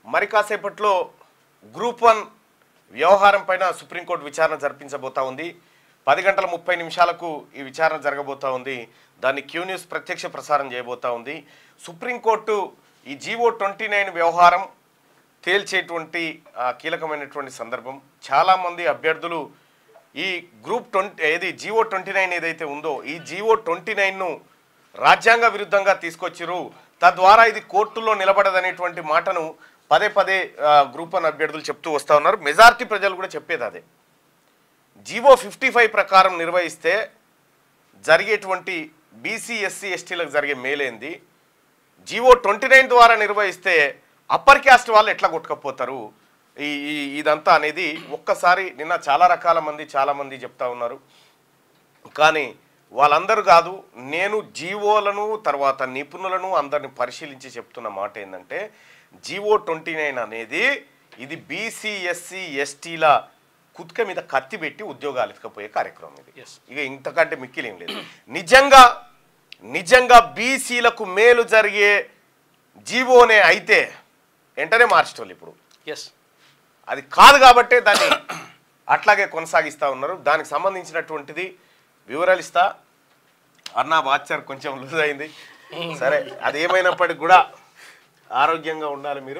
మరి కాసేపట్లో group one వ్యవహారం పైన సుప్రీంకోర్టు విచారణ జరిపించబోతా ఉంది పది గంటల ముప్పై నిమిషాలకు ఈ విచారణ జరగబోతా ఉంది దాన్ని క్యూ న్యూస్ ప్రత్యక్ష ప్రసారం చేయబోతా ఉంది సుప్రీంకోర్టు ఈ జీవో ట్వంటీ నైన్ వ్యవహారం తేల్చేటువంటి ఆ, కీలకమైనటువంటి సందర్భం చాలామంది అభ్యర్థులు ఈ గ్రూప్ ట్వంటీ ఏది జీవో ట్వంటీ నైన్ ఏదైతే ఉందో ఈ జీవో ట్వంటీ నైన్ను రాజ్యాంగ విరుద్ధంగా తీసుకొచ్చిరు తద్వారా ఇది కోర్టులో నిలబడదనేటువంటి మాటను పదే పదే ఆ, గ్రూప్ వన్ అభ్యర్థులు చెప్తూ వస్తూ ఉన్నారు మెజారిటీ ప్రజలు కూడా చెప్పేది అదే జీవో ఫిఫ్టీ ఫైవ్ ప్రకారం నిర్వహిస్తే జరిగేటువంటి బీసీ ఎస్సీ ఎస్టీలకు జరిగే మేలేంది జీవో ట్వంటీ నైన్ ద్వారా నిర్వహిస్తే అప్పర్ క్యాస్ట్ వాళ్ళు ఎట్లా కొట్టుకపోతారు ఈ ఈ- ఇదంతా అనేది ఒక్కసారి నిన్న చాలా రకాల మంది చాలా మంది చెప్తా ఉన్నారు కానీ వాళ్ళందరూ కాదు నేను జీవోలను తర్వాత నిపుణులను అందరిని పరిశీలించి చెప్తున్న మాట ఏంటంటే జీవో ట్వంటీ నైన్ అనేది ఇది బీసీ ఎస్సీ ఎస్టీల కుత్క మీద కత్తి పెట్టి ఉద్యోగాలు ఎత్తుకపోయే కార్యక్రమం ఇది Yes. ఇక ఇంతకంటే మిక్కిలేం లేదు నిజంగా నిజంగా బీసీలకు మేలు జరిగే జీవోనే అయితే వెంటనే మార్చేటోళ్ళు ఇప్పుడు ఎస్ అది కాదు కాబట్టే దాన్ని అట్లాగే కొనసాగిస్తూ ఉన్నారు దానికి సంబంధించినటువంటిది వివరాలు ఇస్తా అన్న వాచర్ కొంచెం లూజ్ అయింది సరే అది ఏమైనప్పటికి కూడా ఆరోగ్యంగా ఉండాలి మీరు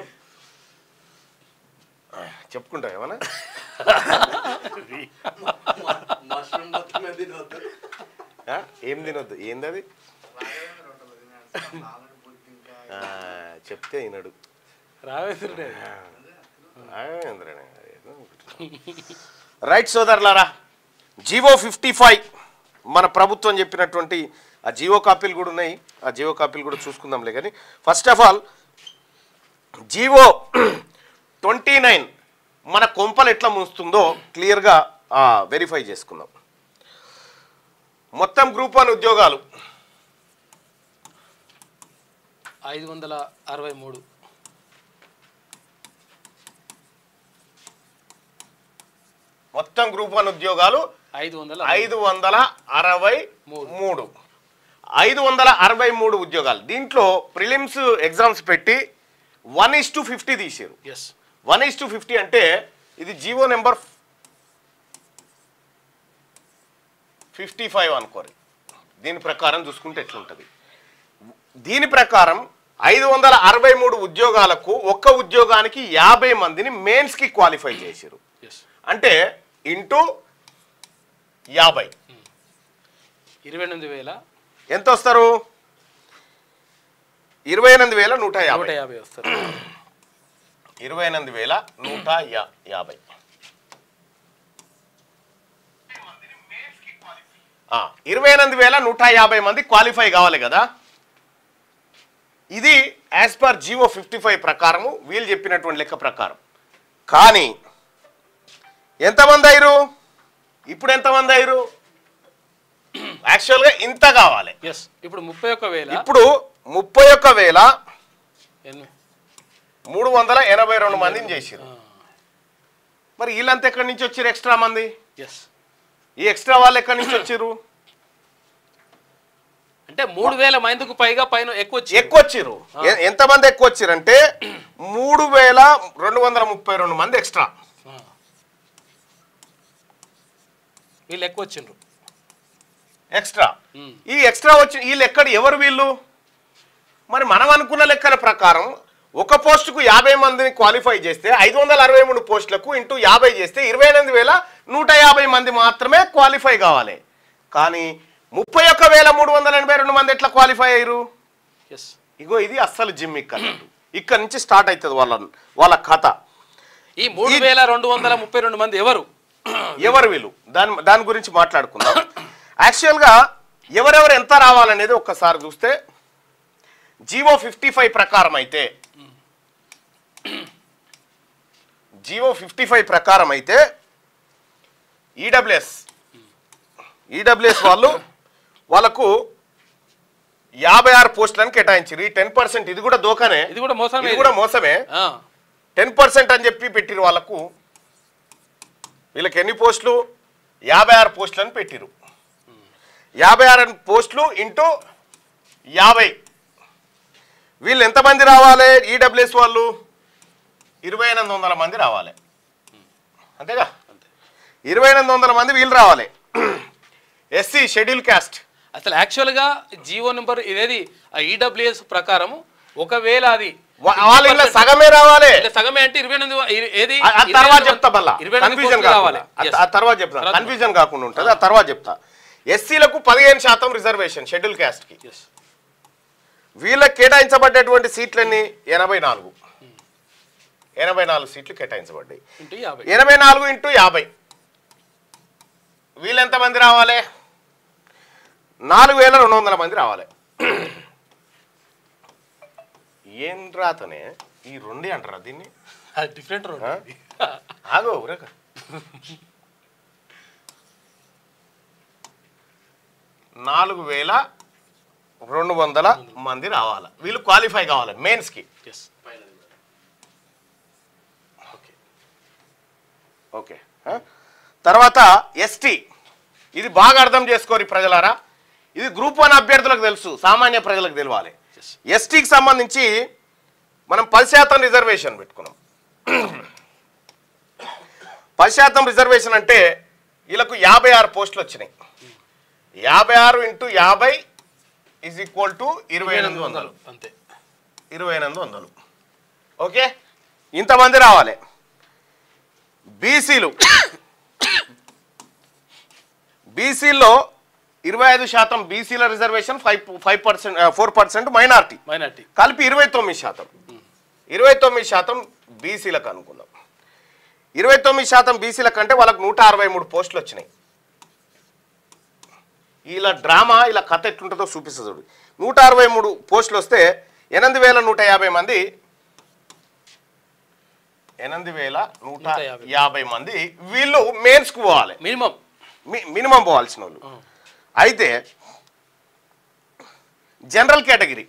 ఆ, చెప్పుకుంటారు ఏమన్నా మష్రూమ్ మొత్తం తినవద్దు ఆ? ఏం తినొద్దు ఏంది అది ఆ, చెప్తే వినడు రావేంద్రుడే ఆగేంద్రనే. ఏదో ఒకటి. రైట్ సోదరులారా జీవో ఫిఫ్టీ ఫైవ్ మన ప్రభుత్వం చెప్పినటువంటి ఆ జీవో కాపీలు కూడా ఉన్నాయి ఆ జీవో కాపీలు కూడా చూసుకుందాంలే కానీ first of all G O twenty nine మన కొంపలు ఎట్లా ముంచుతుందో క్లియర్గా వెరిఫై చేసుకుందాం మొత్తం గ్రూప్ వన్ ఉద్యోగాలు ఐదు వందల అరవై మూడు మొత్తం గ్రూప్ వన్ ఉద్యోగాలు ఐదు వందల ఐదు వందల అరవై మూడు. మూడు ఐదు వందల అరవై మూడు ఉద్యోగాలు దీంట్లో ప్రిలిమ్స్ ఎగ్జామ్స్ పెట్టి వన్ ఇస్ టు ఫిఫ్టీ తీసారు yes one is to fifty అంటే ఇది జీవో నెంబర్ ఫిఫ్టీ ఫైవ్ అనుకోరు దీని ప్రకారం చూసుకుంటే ఎట్లుంటుంది దీని ప్రకారం ఐదు వందల అరవై మూడు ఉద్యోగాలకు ఒక్క ఉద్యోగానికి యాభై మందిని మెయిన్స్కి క్వాలిఫై చేశారు ఎస్ అంటే ఇంటూ యాభై ఇరవై ఎనిమిది వేల ఎంత వస్తారు ఇరవై ఎనిమిది వేల నూట నూట యాభై యాభై వస్తారు ఇరవై ఎనిమిది వేల నూట యా- యాభై ఆ, ఇరవై ఎనిమిది వేల నూట యాభై మంది క్వాలిఫై కావాలి కదా ఇది as per G O fifty five ప్రకారము వీళ్ళు చెప్పినటువంటి లెక్క ప్రకారం కానీ ఎంతమంది అయ్యారు ఇప్పుడు ఎంతమంది అయ్యారు యాక్చువల్గా ఇంత కావాలి ఎస్ ఇప్పుడు ముప్పై ఒక్క వేల ఇప్పుడు ముప్పై ఒక్క వేల ఎనిమిది మూడు వందల ఎనభై రెండు మందిని చేసారు మరి వీళ్ళంతా ఎక్కడి నుంచి వచ్చారు ఎక్స్ట్రా మంది ఎస్ ఈ ఎక్స్ట్రా వాళ్ళు ఎక్కడి నుంచి వచ్చారు అంటే మూడు వేల మందికి పైగా పైన ఎక్కువ వచ్చి ఎక్కువ వచ్చారు ఎ- ఎంతమంది ఎక్కువ వచ్చారు అంటే మూడు వేల రెండు వందల ముప్పై రెండు మంది ఎక్స్ట్రా వీళ్ళు ఎక్కువ వచ్చిండ్రు ఎక్స్ట్రా మ్మ్. ఈ ఎక్స్ట్రా వచ్చి వీళ్ళు ఎక్కడ ఎవరు వీళ్ళు మరి మనం అనుకున్న లెక్కల ప్రకారం ఒక పోస్టుకు యాభై మందిని క్వాలిఫై చేస్తే ఐదు వందల అరవై మూడు పోస్టులకు ఇంటూ యాభై చేస్తే ఇరవై ఎనిమిది వేల నూట యాభై మంది మాత్రమే క్వాలిఫై కావాలి కానీ ముప్పై ఒక్క వేల మూడు వందల ఎనభై రెండు మంది ఎట్లా క్వాలిఫై అయ్యారు ఎస్ ఇగో ఇది అస్సలు జిమ్ ఇక్కడ ఇక్కడ నుంచి స్టార్ట్ అవుతుంది వాళ్ళ వాళ్ళ కథ ఈ మూడు వేల రెండు వందల ముప్పై రెండు మంది ఎవరు ఎవరు వీళ్ళు దాని దాని గురించి మాట్లాడుకుందాం యాక్చువల్గా ఎవరెవరు ఎంత రావాలనేది ఒక్కసారి చూస్తే జీవో ఫిఫ్టీ ఫైవ్ ప్రకారం అయితే జీవో ఫిఫ్టీ ఫైవ్ ప్రకారం అయితే ఈడబ్ల్యూఎస్ ఈడబ్ల్యూఎస్ వాళ్ళు వాళ్ళకు యాభై ఆరు పోస్టులను కేటాయించారు ఈ టెన్ పర్సెంట్ ఇది కూడా దోకానే ఇది కూడా మోసమే ఇది కూడా మోసమే ఆ, టెన్ పర్సెంట్ అని చెప్పి పెట్టిరు వాళ్ళకు వీళ్ళకి ఎన్ని పోస్టులు యాభై ఆరు పోస్టులను పెట్టిరు యాభై ఆరు పోస్టులు ఇంటూ యాభై వీళ్ళు ఎంతమంది రావాలి ఈడబ్ల్యూఎస్ వాళ్ళు ఇరవై ఎనిమిది వందల మంది రావాలి అంతేగా అంతే ఇరవై ఎనిమిది వందల మంది వీళ్ళు రావాలి ఎస్సీ షెడ్యూల్ క్యాస్ట్ అసలు యాక్చువల్గా జియో నెంబర్ ఇదేది ఈడబ్ల్యూఎస్ ప్రకారం ఒకవేళ అది వాళ్ళ ఇంట్లో సగమే రావాలి ఇలా సగమే అంటే ఇరవై ఎనిమిది వ- ఇర- ఏది ఆ- ఆ ఇరవై తర్వాత ఎనిమిది చెప్తా మళ్ళా ఇరవై ఎనిమిది కన్ఫ్యూజన్ కోట్లు కావాలి కావాలి Yes. ఆ తర్వాత చెప్తా తర్వాత కన్ఫ్యూజన్ కాకుండా ఉంటుంది ఆ తర్వాత చెప్తా ఎస్సీలకు పదిహేను శాతం రిజర్వేషన్ షెడ్యూల్ క్యాస్ట్ కి Yes. వీళ్ళకి కేటాయించబడ్డటువంటి సీట్లన్నీ ఎనభై నాలుగు ఎనభై నాలుగు సీట్లు కేటాయించబడ్డాయి ఇంటూ యాభై ఎనభై నాలుగు ఇంటూ యాభై వీళ్ళు ఎంతమంది రావాలి నాలుగు వేల రెండు వందల మంది రావాలి ఏం రాతనే ఈ రెండే అంటారా దీన్ని అది డిఫరెంట్ రోడ్ ఆ? ఆగో ఊరక నాలుగు వేల రెండు వందల మంది రావాలి వీళ్ళు క్వాలిఫై కావాలి మెయిన్స్కి ఎస్ ఓకే ఓకే ఆ? తర్వాత ఎస్టీ ఇది బాగా అర్థం చేసుకోరు ఈ ప్రజలారా ఇది గ్రూప్ వన్ అభ్యర్థులకు తెలుసు సామాన్య ప్రజలకు తెలియాలి Yes. ఎస్టీకి సంబంధించి మనం పది శాతం రిజర్వేషన్ పెట్టుకున్నాం పది శాతం రిజర్వేషన్ అంటే వీళ్ళకు యాభై ఆరు పోస్టులు వచ్చినాయి యాభై ఆరు ఇంటూ యాభై ఈజ్ ఈక్వల్ టు ఇరవై ఎనిమిది వందలు అంతే ఇరవై ఎనిమిది వందలు ఓకే ఇంతమంది రావాలి బీసీలు బీసీల్లో ఇరవై ఐదు శాతం బీసీల reservation five five percent four percent minority minority కలిపి ఇరవై తొమ్మిది శాతం ఇరవై తొమ్మిది శాతం బీసీలకు అనుకుందాం ఇరవై తొమ్మిది శాతం బీసీల కంటే వాళ్ళకు నూట అరవై మూడు పోస్టులు వచ్చినాయి ఇలా డ్రామా ఇలా కథ ఎట్లుంటుందో చూపిస్తుంది చూడు నూట అరవై మూడు పోస్టులు వస్తే ఎనిమిది వేల నూట యాభై మంది ఎనిమిది వేల నూట నూట యాభై. యాభై మంది వీళ్ళు మెయిన్స్కు పోవాలి మినిమం మి- మినిమం పోవాల్సిన వాళ్ళు అయితే జనరల్ కేటగిరీ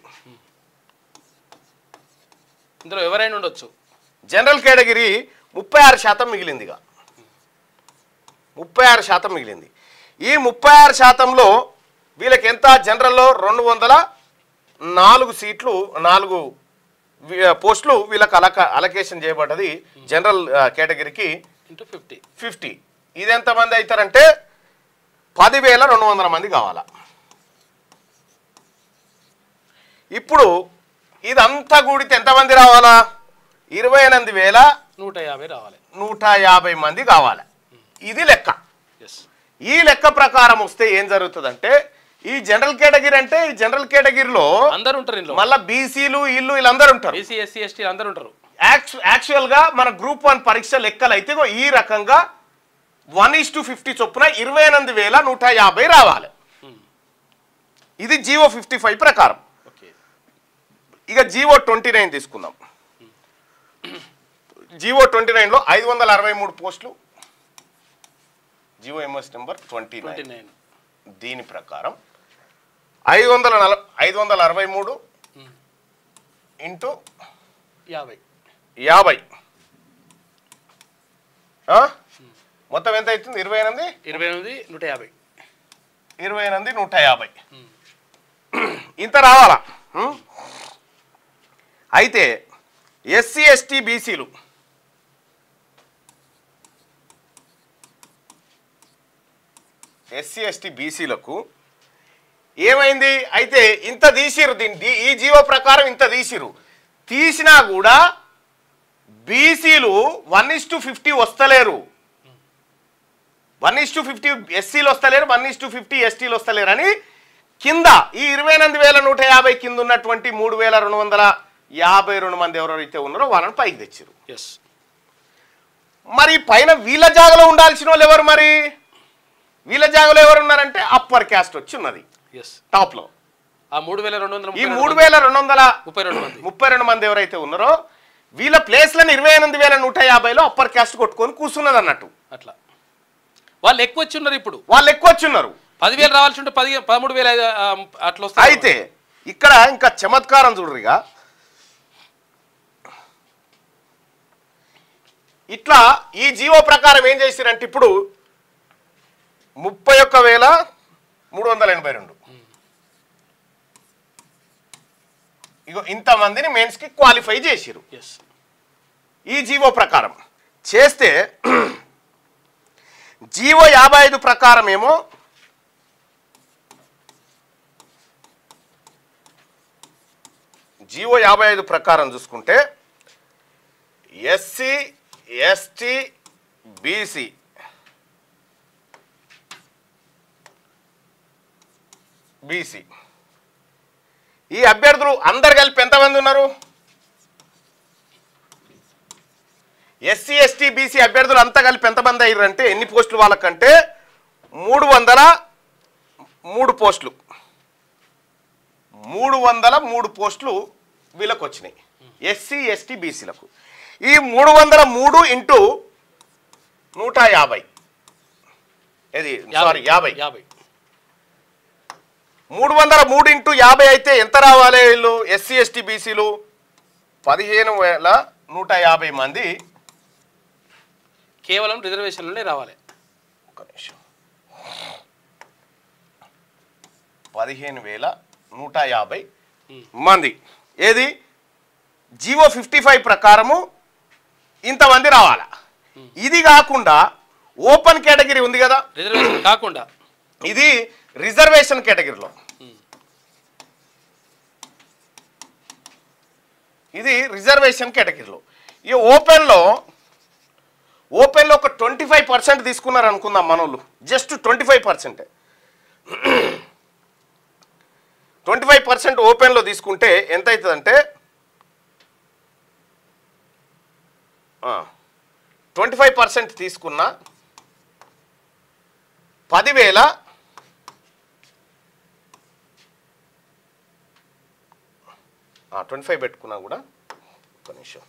ఇందులో ఎవరైనా ఉండొచ్చు జనరల్ కేటగిరీ ముప్పై ఆరు శాతం మిగిలిందిగా ముప్పై ఆరు శాతం మిగిలింది ఈ ముప్పై ఆరు శాతంలో వీళ్ళకి ఎంత జనరల్లో రెండు వందల నాలుగు సీట్లు నాలుగు వి- పోస్టులు వీళ్ళకి అలక అలకేషన్ చేయబడ్డది జనరల్ ఆ, కేటగిరీకి ఇంటూ ఫిఫ్టీ ఫిఫ్టీ ఇది ఎంతమంది అవుతారంటే పదివేల రెండు వందల మంది కావాలా ఇప్పుడు ఇదంతా కూడితే ఎంతమంది రావాలా ఇరవై ఎనిమిది వేల నూట యాభై రావాలి నూట యాభై మంది కావాలి ఇది లెక్క ఎస్ ఈ లెక్క ప్రకారం వస్తే ఏం జరుగుతుందంటే ఈ జనరల్ కేటగిరీ అంటే ఈ జనరల్ కేటగిరీలో అందరు ఉంటారు ఇందులో మళ్ళా బీసీలు ఇల్లు వీళ్ళందరూ ఉంటారు బీసీ ఎస్సీ ఎస్టీ అందరు ఉంటారు యాక్చు- యాక్చువల్ గా మన గ్రూప్ వన్ పరీక్ష లెక్కలు అయితే ఇగో ఈ రకంగా వన్ ఈస్ టు ఫిఫ్టీ చొప్పున ఇరవై ఎనిమిది వేల నూట యాభై రావాలి ఇది జీవో ఫిఫ్టీ ఫైవ్ ప్రకారం ఓకే ఇక జీవో ట్వంటీ నైన్ తీసుకుందాం జీవో ట్వంటీ నైన్లో ఐదు వందల అరవై మూడు పోస్టులు G O MS number twenty twenty nine nine దీని ప్రకారం ఐదు వందల నల ఐదు వందల అరవై మూడు ఇంటూ యాభై యాభై ఆ? మొత్తం ఎంత అవుతుంది ఇరవై ఎనిమిది ఇరవై ఎనిమిది నూట యాభై ఇరవై ఎనిమిది నూట యాభై ఇంత రావాలా ఉం? అయితే ఎస్సీ ఎస్టీ బీసీలు ఎస్సీ ఎస్టీ బీసీలకు ఏమైంది అయితే ఇంత తీసిరు దీన్ని ఈ జీవో ప్రకారం ఇంత తీసిరు తీసినా కూడా బీసీలు వన్ ఇస్ టు ఫిఫ్టీ వస్తలేరు వన్ ఇస్ టు ఫిఫ్టీ ఎస్సీలు వస్తలేరు వన్ ఇస్ టు ఫిఫ్టీ ఎస్టీలు వస్తలేరు అని కింద ఈ ఇరవై ఎనిమిది వేల నూట యాభై కింద ఉన్నటువంటి మూడు వేల రెండు వందల యాభై రెండు మంది ఎవరైతే ఉన్నారో వాళ్ళని పైకి తెచ్చారు ఎస్ మరి పైన వీళ్ళ జాగలో ఉండాల్సిన వాళ్ళు ఎవరు మరి వీళ్ళ జాగలో ఎవరు ఉన్నారంటే అప్పర్ క్యాస్ట్ వచ్చి ఉన్నది ఎస్ టాప్ లో ఆ మూడు వేల రెండు వందల ఈ ముప్పై మూడు రెండు వేల రెండు వందల ముప్పై రెండు మంది ముప్పై రెండు మంది ఎవరైతే ఉన్నారో వీళ్ళ ప్లేస్లను ఇరవై ఎనిమిది వేల నూట యాభైలో అప్పర్ క్యాస్ట్ కొట్టుకొని కూర్చున్నది అన్నట్టు అట్లా వాళ్ళు ఎక్కువ వచ్చి ఉన్నారు ఇప్పుడు వాళ్ళు ఎక్కువ వచ్చి ఉన్నారు పదివేలు రావాల్సి ఉంటే పది పదమూడు వేల ఐదు, ఆ, అట్లా వస్తాయి అయితే ఇక్కడ ఇంకా చమత్కారం చూడరిగా ఇట్లా ఈ జీవో ప్రకారం ఏం చేసిరంటే ఇప్పుడు ముప్పై ఒక్క వేల మూడు వందల ఎనభై రెండు ఇగో ఇంతమందిని మెయిన్స్కి క్వాలిఫై చేసిరు ఎస్ ఈ జీవో ప్రకారం చేస్తే జీవో యాభై ఐదు ప్రకారం ఏమో జీవో యాభై ఐదు ప్రకారం చూసుకుంటే ఎస్సీ ఎస్టీ బీసీ బీసీ ఈ అభ్యర్థులు అందరు కలిపి ఎంతమంది ఉన్నారు ఎస్సీ ఎస్టీ బీసీ అభ్యర్థులు అంతా కలిపి ఎంతమంది అయ్యారంటే ఎన్ని పోస్టులు వాళ్ళకంటే మూడు వందల మూడు పోస్టులు మూడు వందల మూడు పోస్టులు వీళ్ళకు వచ్చినాయి ఎస్సీ ఎస్టీ బీసీలకు ఈ మూడు వందల మూడు ఇంటూ నూట యాభై ఇది సారీ యాభై యాభై మూడు వందల మూడు ఇంటూ యాభై అయితే ఎంత రావాలి వీళ్ళు ఎస్సీ ఎస్టీ బీసీలు పదిహేను వేల నూట యాభై మంది కేవలం రిజర్వేషన్లోనే రావాలి ఒక్క నిమిషం పదిహేను వేల నూట యాభై మంది ఏది జీవో ఫిఫ్టీ ఫైవ్ ప్రకారము ఇంతమంది రావాలా ఇది కాకుండా ఓపెన్ కేటగిరీ ఉంది కదా రిజర్వేషన్ కాకుండా ఇది రిజర్వేషన్ కేటగిరీలో ఇది రిజర్వేషన్ కేటగిరీలో ఈ ఓపెన్లో ఓపెన్లో ఒక ట్వంటీ ఫైవ్ పర్సెంట్ తీసుకున్నారు అనుకుందాం మనోళ్ళు just twenty five percent twenty five percent ఓపెన్లో తీసుకుంటే ఎంత అవుతుందంటే ట్వంటీ ఫైవ్ పర్సెంట్ తీసుకున్న పదివేల ట్వంటీ ఫైవ్ పెట్టుకున్నా కూడా ఒక నిమిషం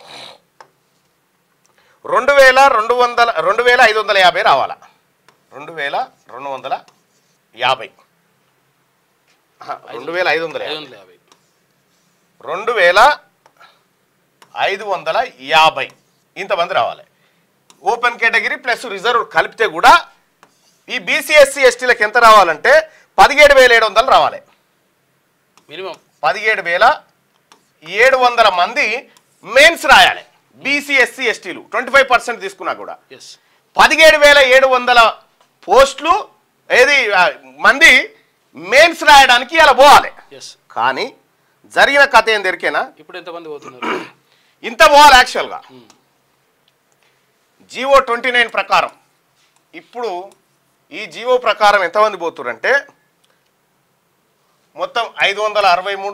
రెండు వేల రెండు వందల రెండు వేల ఐదు వందల యాభై రావాలా రెండు వేల రెండు వందల యాభై ఆహా, రెండు వేల ఐదు వందల ఐదు యాభై వందల యాభై రెండు వేల ఐదు వందల యాభై ఇంతమంది రావాలి ఓపెన్ కేటగిరీ ప్లస్ రిజర్వ్ కలిపితే కూడా ఈ బీసీఎస్సీ ఎస్టీలకు ఎంత రావాలంటే పదిహేడు వేల ఏడు వందలు రావాలి మినిమం పదిహేడు వేల ఏడు వందల మంది మెయిన్స్ రాయాలి బీసీఎస్సీ ఎస్టీలు ట్వంటీ ఫైవ్ పర్సెంట్ తీసుకున్నా కూడా ఎస్ పదిహేడు వేల ఏడు వందల పోస్టులు ఏది ఆ, మంది మెయిన్స్ రాయడానికి ఇలా పోవాలి ఎస్ కానీ జరిగిన కథ ఏం దొరికేనా ఇప్పుడు ఎంతమంది పోతున్నారు ఇంత పోవాలి యాక్చువల్గా జీవో ట్వంటీ నైన్ ప్రకారం ఇప్పుడు ఈ జీవో ప్రకారం ఎంతమంది పోతురంటే మొత్తం ఐదు వందల అరవై మూడు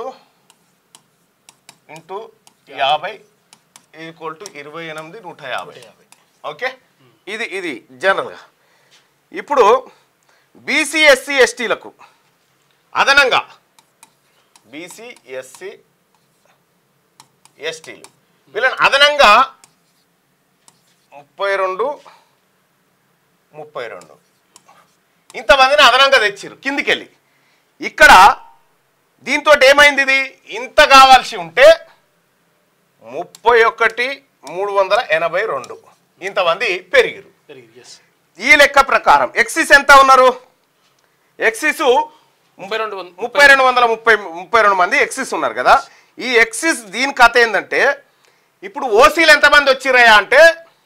ఇంటూ యాభై ఈక్వల్ టు ఇరవై ఎనిమిది నూట యాభై ఓకే ఇది ఇది జనరల్గా ఇప్పుడు బీసీ ఎస్సీ ఎస్టీలకు అదనంగా బీసీ ఎస్సీ ఎస్టీలు వీళ్ళని అదనంగా ముప్పై రెండు ముప్పై రెండు ఇంతమందిని అదనంగా తెచ్చిర్రు కిందికెళ్ళి ఇక్కడ దీంతో ఏమైంది ఇది ఇంత కావాల్సి ఉంటే ముప్పై ఒకటి మూడు వందల ఎనభై రెండు ఇంతమంది పెరిగిరు పెరిగింది ఎస్ ఈ లెక్క ప్రకారం ఎక్సిస్ ఎంత ఉన్నారు ఎక్సిస్ ముప్పై రెండు వంద- ముప్పై రెండు వందల ముప్పై ముప్పై రెండు మంది ఎక్సిస్ ఉన్నారు కదా ఈ ఎక్సిస్ దీని కథ ఏంటంటే ఇప్పుడు ఓసీలు ఎంతమంది వచ్చిరాయా అంటే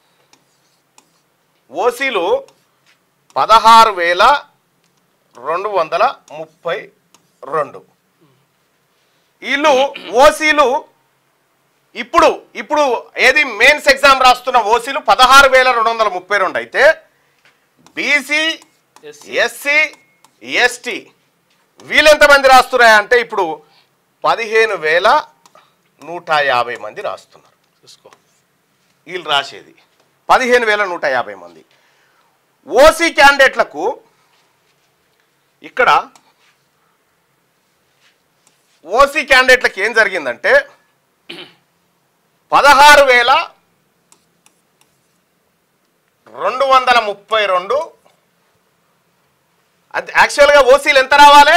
ఓసీలు పదహారు వేల రెండు వందల ముప్పై రెండు వీళ్ళు ఓసీలు ఇప్పుడు ఇప్పుడు ఏది మెయిన్స్ ఎగ్జామ్ రాస్తున్న ఓసీలు పదహారు వేల రెండు వందల ముప్పై రెండు అయితే బీసీ ఎస్ ఎస్సీ ఎస్టీ వీళ్ళు ఎంతమంది రాస్తున్నారా అంటే ఇప్పుడు పదిహేను వేల నూట యాభై మంది రాస్తున్నారు చూసుకో వీళ్ళు రాసేది పదిహేను వేల నూట యాభై మంది ఓసీ క్యాండిడేట్లకు ఇక్కడ ఓసీ క్యాండిడేట్లకు ఏం జరిగిందంటే పదహారు వేల రెండు వందల ముప్పై రెండు అది యాక్చువల్గా ఓసీలు ఎంత రావాలి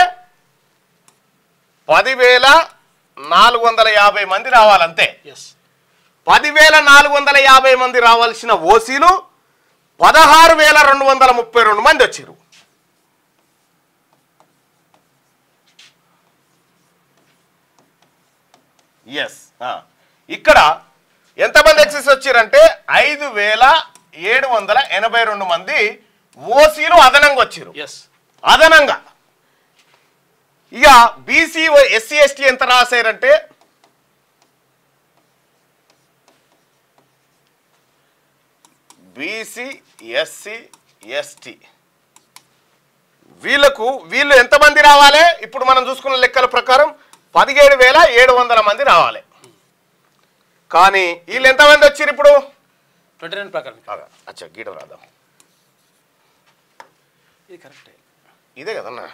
పదివేల నాలుగు వందల యాభై మంది రావాలంతే ఎస్ పదివేల నాలుగు వందల యాభై మంది రావాల్సిన ఓసీలు పదహారు వేల రెండు వందల ముప్పై రెండు మంది వచ్చారు ఎస్ ఇక్కడ ఎంతమంది ఎక్సెస్ వచ్చారంటే ఐదు వేల ఏడు వందల ఎనభై రెండు మంది ఓసీలు అదనంగా వచ్చారు ఎస్ అదనంగా ఇక బీసీ ఎస్సీ ఎస్టీ ఎంత రాశారంటే బీసీ ఎస్సీ ఎస్టీ వీళ్ళకు వీళ్ళు ఎంతమంది రావాలి ఇప్పుడు మనం చూసుకున్న లెక్కల ప్రకారం పదిహేడు వేల ఏడు వందల మంది రావాలి కానీ వీళ్ళు ఎంతమంది వచ్చారు ఇప్పుడు ట్వంటీ నైన్ ప్రకారం ఆగా, అచ్చా గీడ రాదాం ఇది కరెక్టే ఇదే కదన్నా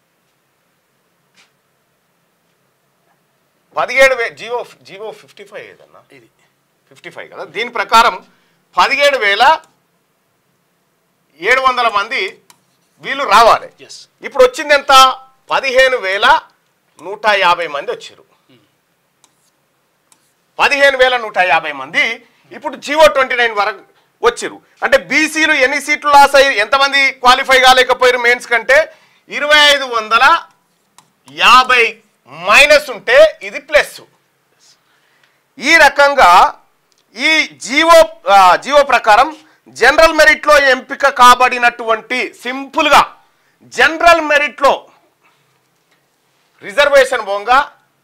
పదిహేడు వే జీవో జీవో ఫిఫ్టీ ఫైవ్ ఏదన్నా ఇది ఫిఫ్టీ ఫైవ్ కదా దీని ప్రకారం పదిహేడు వేల ఏడు వందల మంది వీళ్ళు రావాలి ఎస్ ఇప్పుడు వచ్చింది ఎంత పదిహేను వేల నూట యాభై మంది వచ్చారు పదిహేను వేల నూట యాభై మంది ఇప్పుడు జియో ట్వంటీ నైన్ వరకు వచ్చారు అంటే బీసీలు ఎన్ని సీట్లు లాస్ అయ్యి ఎంతమంది క్వాలిఫై కాలేకపోయారు మెయిన్స్ కంటే ఇరవై ఐదు వందల యాభై మైనస్ ఉంటే ఇది ప్లస్ ఈ రకంగా ఈ జీవో ఆ, జీవో ప్రకారం జనరల్ మెరిట్లో ఎంపిక కాబడినటువంటి సింపుల్గా జనరల్ మెరిట్లో రిజర్వేషన్ పోగా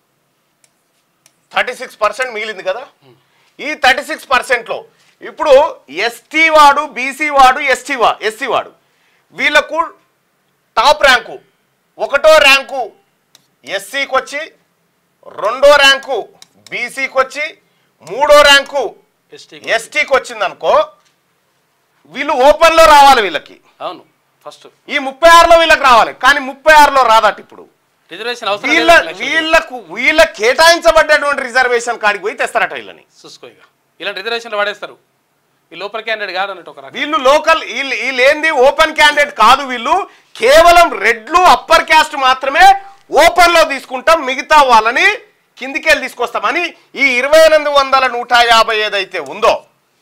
థర్టీ సిక్స్ పర్సెంట్ మిగిలింది కదా ఈ థర్టీ సిక్స్ పర్సెంట్లో ఇప్పుడు ఎస్టీ వాడు బీసీ వాడు ఎస్టీ వా ఎస్సీ వాడు వీళ్ళకు టాప్ ర్యాంకు ఒకటో ర్యాంకు ఎస్సీకి వచ్చి రెండో ర్యాంకు బీసీకి వచ్చి మూడో ర్యాంకు ఎస్టీ ఎస్టీకి వచ్చింది అనుకో వీళ్ళు ఓపెన్లో రావాలి వీళ్ళకి అవును ఫస్ట్ ఈ ముప్పై ఆరులో వీళ్ళకి రావాలి కానీ ముప్పై ఆరులో రాదట ఇప్పుడు రిజర్వేషన్ అవసరం వీళ్ళ లేదు లక్షలు. వీళ్ళకు వీళ్ళ కేటాయించబడ్డటువంటి రిజర్వేషన్ కాడికి పోయి తెస్తారట వీళ్ళని చూసుకో ఇక ఇలాంటి రిజర్వేషన్లు వాడేస్తారు ఈ లోపల క్యాండిడేట్ కాదు అన్నట్టు ఒక రకం వీళ్ళు లోకల్ వీళ్ళు వీళ్ళు ఏంది ఓపెన్ క్యాండిడేట్ కాదు వీళ్ళు కేవలం రెడ్లు అప్పర్ క్యాస్ట్ మాత్రమే ఓపెన్ లో తీసుకుంటాం మిగతా వాళ్ళని కిందికెళ్ళి తీసుకొస్తామని ఈ ఇరవై ఎనిమిది వందల నూట యాభై ఏదైతే ఉందో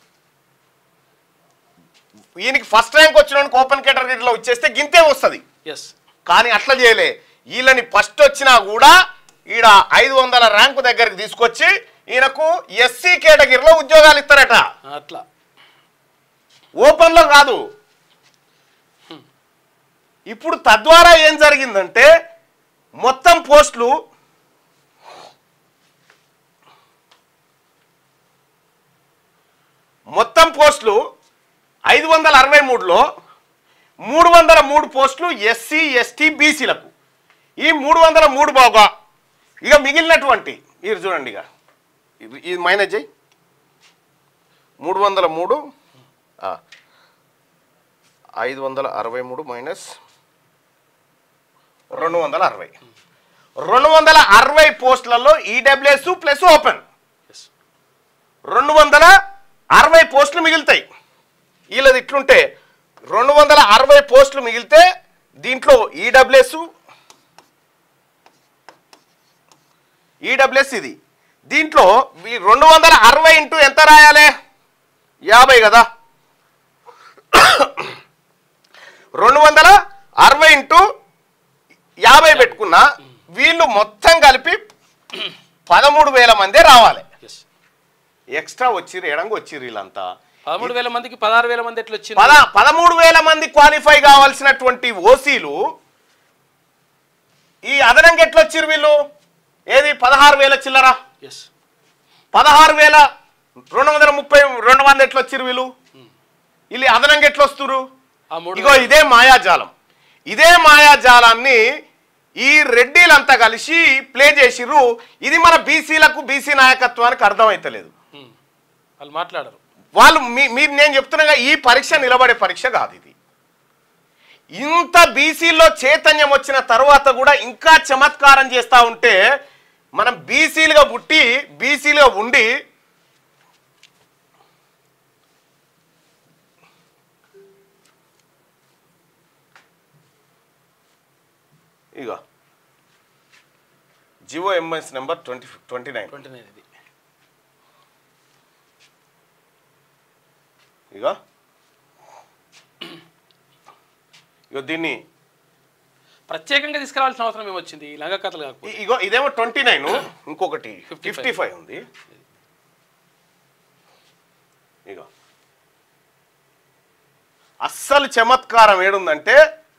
ఈయనకి ఫస్ట్ ర్యాంక్ వచ్చిన ఓపెన్ కేటగిరీలో వచ్చేస్తే గింతే వస్తుంది ఎస్ కానీ అట్లా చేయలే వీళ్ళని ఫస్ట్ వచ్చినా కూడా ఈడ ఐదు వందల ర్యాంకు దగ్గరికి తీసుకొచ్చి ఈయనకు ఎస్సీ కేటగిరీలో ఉద్యోగాలు ఇస్తారట అట్లా ఓపెన్లో కాదు ఇప్పుడు తద్వారా ఏం జరిగిందంటే మొత్తం పోస్టులు మొత్తం పోస్టులు ఐదు వందల అరవై మూడులో మూడు వందల మూడు పోస్టులు ఎస్సీ ఎస్టీ బీసీలకు ఈ మూడు వందల మూడు బాగా ఇక మిగిలినటువంటి మీరు చూడండి ఇక ఇది- ఇది మైనస్ చేయి మూడు వందల మూడు ఆ. ఐదు వందల అరవై మూడు మైనస్ రెండు వందల అరవై రెండు వందల అరవై పోస్టులలో ఈడబ్ల్యూఎస్ ప్లస్ ఓపెన్ ఎస్ రెండు వందల అరవై పోస్టులు మిగులుతాయి వీళ్ళది ఇట్లుంటే రెండు వందల అరవై పోస్టులు మిగిలితే దీంట్లో ఈడబ్ల్యూఎస్ ఈడబ్ల్యూఎస్ ఇది దీంట్లో ఈ రెండు వందల అరవై ఇంటూ ఎంత రాయాలి యాభై కదా రెండు వందల అరవై ఇంటూ యాభై పెట్టుకున్నా వీళ్ళు మొత్తం కలిపి పదమూడు వేల మందే రావాలి ఎస్ ఎక్స్ట్రా వచ్చిర్రు ఎడంగా వచ్చిర్రు వీళ్ళంతా పదమూడు వేల మందికి పదహారు వేల మంది ఎట్లా వచ్చింది పద పదమూడు వేల మంది క్వాలిఫై కావాల్సినటువంటి ఓసీలు ఈ అదనంగా ఎట్లా వచ్చిర్రు వీళ్ళు ఏది పదహారు వేల చిల్లర ఎస్ పదహారు వేల రెండు వందల ముప్పై రెండు వందలు ఎట్లా వచ్చిర్రు వీళ్ళు వీళ్ళు అదనంగా ఎట్లా వస్తురు ఆ మూడు ఇగో ఇదే మాయాజాలం ఇదే మాయాజాలాన్ని ఈ రెడ్డిలంతా కలిసి ప్లే చేసిర్రు ఇది మన బీసీలకు బీసీ నాయకత్వానికి అర్థమైతలేదు ఉమ్. వాళ్ళు మాట్లాడరు వాళ్ళు మీ మీరు నేను చెప్తున్నాగా ఈ పరీక్ష నిలబడే పరీక్ష కాదు ఇది ఇంత బీసీలో చైతన్యం వచ్చిన తర్వాత కూడా ఇంకా చమత్కారం చేస్తూ ఉంటే మనం బీసీలుగా పుట్టి బీసీలుగా ఉండి ఇగో G O MS number twenty twenty nine twenty nine ఇది ఇగో ఇగో దీన్ని ప్రత్యేకంగా తీసుకురావాల్సిన అవసరం ఏమొచ్చింది ఈ లంగ కథలు కాకపోతే ఇ- ఇగో ఇదేమో ట్వంటీ నైన్ ఇంకొకటి 55. ఫిఫ్టీ ఫైవ్ ఉంది ఇగో అస్సలు చమత్కారం ఏడుందంటే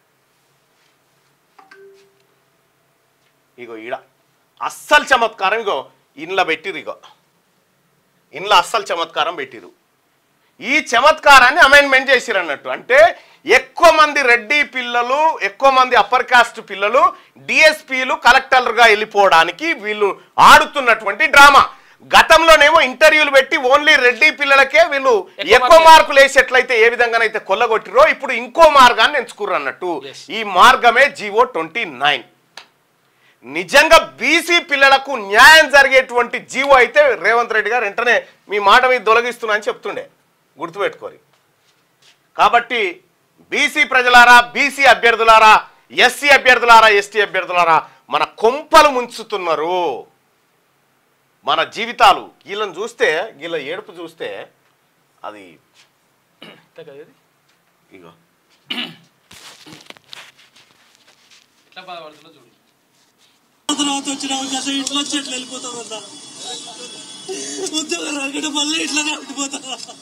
ఇగో ఈడ అస్సలు చమత్కారం ఇగో ఇండ్ల పెట్టిరు ఇగో ఇండ్ల అస్సలు చమత్కారం పెట్టిరు ఈ చమత్కారాన్ని అమెండ్మెంట్ చేసిరు అన్నట్టు అంటే ఎక్కువ మంది రెడ్డి పిల్లలు ఎక్కువ మంది అప్పర్ కాస్ట్ పిల్లలు డిఎస్పీలు కలెక్టర్లుగా వెళ్ళిపోవడానికి వీళ్ళు ఆడుతున్నటువంటి డ్రామా గతంలోనేమో ఇంటర్వ్యూలు పెట్టి ఓన్లీ రెడ్డి పిల్లలకే వీళ్ళు ఎక్కువ ఎక్కువ మార్కులు మార్కులు వేసేట్లయితే ఏ విధంగానైతే కొల్లగొట్టిరో ఇప్పుడు ఇంకో మార్గాన్ని ఎంచుకుర్రు అన్నట్టు Yes. ఈ మార్గమే జీవో ట్వంటీ నైన్ నిజంగా బీసీ పిల్లలకు న్యాయం జరిగేటువంటి జీవో అయితే రేవంత్ రెడ్డి గారు వెంటనే మీ మాట మీద తొలగిస్తున్నా అని చెప్తుండే గుర్తుపెట్టుకోరి కాబట్టి బీసీ ప్రజలారా బీసీ అభ్యర్థులారా ఎస్సీ అభ్యర్థులారా ఎస్టీ అభ్యర్థులారా మన కొంపలు ముంచుతున్నారు మన జీవితాలు వీళ్ళని చూస్తే వీళ్ళ ఏడుపు చూస్తే అది అంతే కదా ఇది? ఇగో ఎట్లా బాధపడుతుందో చూడు తర్వాత వచ్చిన అవకాశం ఇట్లా వచ్చి ఎట్లా వెళ్ళిపోతామన్నా ఉద్యోగం రాకుండా మళ్ళీ ఇట్లానే ఉండిపోతా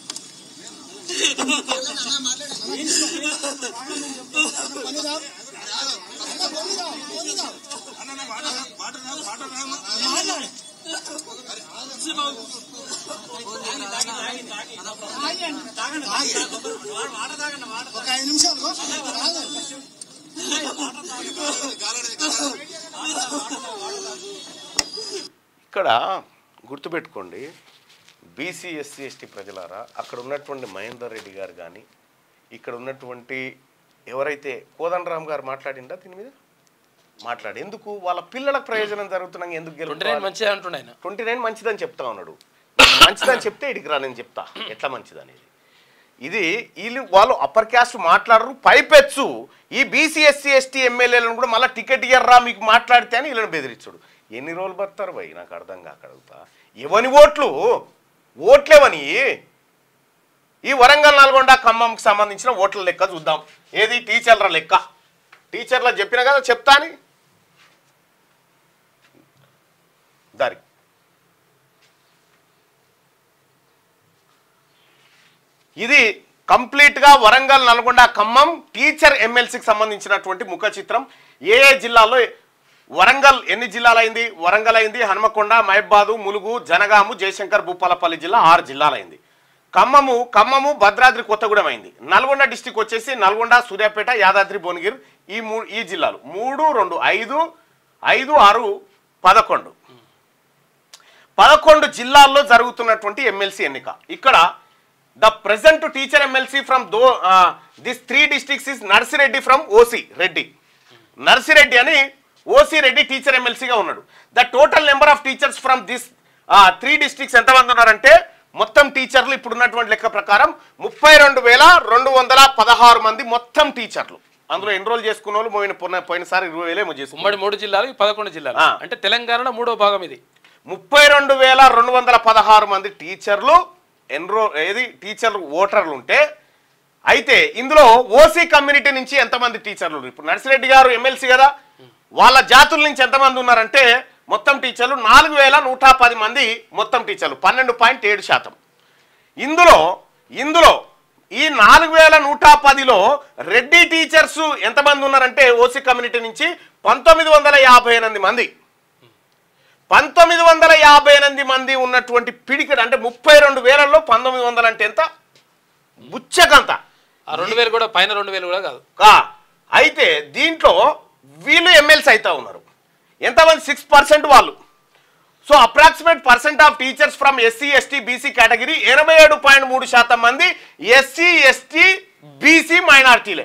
ఒక ఐదు నిమిషాలు ఇక్కడ గుర్తుపెట్టుకోండి బీసీ ఎస్సీ ఎస్టీ ప్రజలారా అక్కడ ఉన్నటువంటి మహేందర్ రెడ్డి గారు కానీ ఇక్కడ ఉన్నటువంటి ఎవరైతే కోదండరామ్ గారు మాట్లాడిందా దీని మీద మాట్లాడి ఎందుకు వాళ్ళ పిల్లలకు ప్రయోజనం జరుగుతున్నాక ఎందుకు ట్వంటీ నైన్ గెలుపు మంచిగా అంటుండే ఆయన ట్వంటీ నైన్ మంచిదని చెప్తా ఉన్నాడు మంచిదని చెప్తే ఇడికి రా నేను చెప్తా ఎట్లా మంచిది అనేది ఇది వీళ్ళు వాళ్ళు అప్పర్ క్యాస్ట్ మాట్లాడరు పైపెచ్చు ఈ బీసీ ఎస్సీ ఎస్టీ ఎమ్మెల్యేలను కూడా మళ్ళీ టికెట్ ఇయ్యర్రా మీకు మాట్లాడితే అని వీళ్ళని బెదిరించుడు ఎన్ని రోజులు బతారు భయ్ నాకు అర్థం కాక అడుగుతా ఎవని ఓట్లు ఓట్లేవని ఈ వరంగల్ నల్గొండ ఖమ్మంకి సంబంధించిన ఓట్ల లెక్క చూద్దాం ఏది టీచర్ల లెక్క టీచర్ల చెప్పిన కదా చెప్తా అని దారి ఇది కంప్లీట్గా వరంగల్ నల్గొండ ఖమ్మం టీచర్ ఎమ్మెల్సీకి సంబంధించినటువంటి ముఖ చిత్రం ఏ ఏ జిల్లాలో వరంగల్ ఎన్ని జిల్లాలు అయింది వరంగల్ అయింది హనుమకొండ మహబాదు ములుగు జనగాము జయశంకర్ భూపాలపల్లి జిల్లా ఆరు జిల్లాలైంది ఖమ్మము ఖమ్మము భద్రాద్రి కొత్తగూడెం అయింది నల్గొండ డిస్టిక్ వచ్చేసి నల్గొండ సూర్యాపేట యాదాద్రి భువనగిరి ఈ మూ ఈ జిల్లాలు మూడు రెండు ఐదు ఐదు ఆరు పదకొండు పదకొండు జిల్లాల్లో జరుగుతున్నటువంటి ఎమ్మెల్సీ ఎన్నిక ఇక్కడ the present teacher MLC from those this three districts is Narsireddy from OC Reddy Narsireddy అని ఓసి రెడ్డి టీచర్ ఎమ్మెల్సీగా ఉన్నాడు the total number of teachers from this three districts ఎంతమంది ఉన్నారంటే మొత్తం టీచర్లు ఇప్పుడున్నటువంటి లెక్క ప్రకారం ముప్పై రెండు వేల రెండు వందల పదహారు మంది మొత్తం టీచర్లు అందులో ఎన్రోల్ చేసుకున్న వాళ్ళు పోయిన పోయిన- పోయినసారి ఇరవై వేలేమో చేసుకున్నారు ఉమ్మడి మూడు జిల్లాలు ఈ పదకొండు జిల్లాలు ఆ. అంటే తెలంగాణలో మూడో భాగం ఇది ముప్పై రెండు వేల రెండు వందల పదహారు మంది టీచర్లు ఎన్రో ఏది టీచర్లు ఓటర్లు ఉంటే అయితే ఇందులో ఓసీ కమ్యూనిటీ నుంచి ఎంతమంది టీచర్లు ఉన్నారు? ఇప్పుడు నర్సిరెడ్డి గారు ఎమ్మెల్సీ కదా వాళ్ళ జాతుల నుంచి ఎంతమంది ఉన్నారంటే మొత్తం టీచర్లు నాలుగు వేల నూట పది మంది మొత్తం టీచర్లు పన్నెండు పాయింట్ ఏడు శాతం ఇందులో ఇందులో ఈ నాలుగు వేల నూట పదిలో రెడ్డి టీచర్స్ ఎంతమంది ఉన్నారంటే ఓసీ కమ్యూనిటీ నుంచి పంతొమ్మిది వందల యాభై ఎనిమిది మంది పంతొమ్మిది వందల యాభై ఎనిమిది మంది ఉన్నటువంటి పిడికడు అంటే ముప్పై రెండు వేలలో పంతొమ్మిది వందలు అంటే ఎంత బుచ్చకంత ఆ రెండు వేలు కూడా పైన రెండు వేలు కూడా కాదు కా అయితే దీంట్లో వీళ్ళు ఎమ్మెల్సీ అవుతా ఉన్నారు ఎంతమంది సిక్స్ పర్సెంట్ వాళ్ళు so approximate percent of teachers from SC ST BC category ఇరవై ఏడు పాయింట్ మూడు శాతం మంది ఎస్సీ ఎస్టీ బీసీ మైనార్టీలే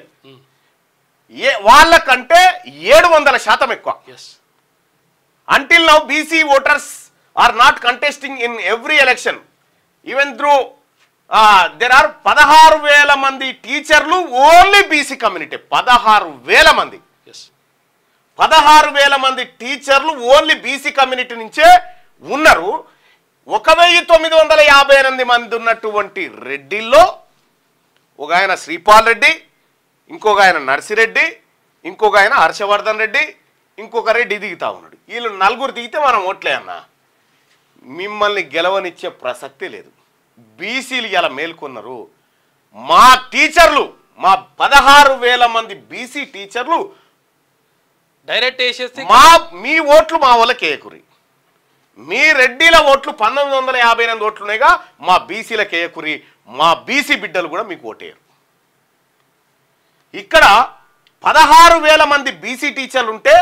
ఏ వాళ్ళకంటే ఏడు వందల శాతం ఎక్కువ yes until now bc voters are not contesting in every election even through uh, there are పదహారు వేల మంది టీచర్లు ఓన్లీ బీసీ కమ్యూనిటీ పదహారు వేల మంది ఎస్ పదహారు వేల మంది టీచర్లు ఓన్లీ బీసీ కమ్యూనిటీ నుంచే ఉన్నారు ఒక వెయ్యి తొమ్మిది వందల యాభై ఎనిమిది మంది ఉన్నటువంటి రెడ్డిల్లో ఒక ఆయన శ్రీపాల్ రెడ్డి ఇంకొక ఆయన నర్సిరెడ్డి ఇంకొక ఆయన హర్షవర్ధన్ రెడ్డి ఇంకొక రెడ్డి దిగుతా ఉన్నాడు వీళ్ళు నలుగురు దిగితే మనం ఓట్లే అన్న మిమ్మల్ని గెలవనిచ్చే ప్రసక్తి లేదు బీసీలు ఇలా మేల్కొన్నారు మా టీచర్లు మా పదహారు వేల మంది బీసీ టీచర్లు డైరెక్ట్ వేసేస్తే మా మీ ఓట్లు మా వాళ్ళకి ఏకురి మీ రెడ్డిల ఓట్లు పంతొమ్మిది వందల యాభై ఎనిమిది ఓట్లున్నాయిగా మా బీసీలకు ఏకురి మా బీసీ బిడ్డలు కూడా మీకు ఓటేయరు ఇక్కడ పదహారు వేల మంది బీసీ టీచర్లు ఉంటే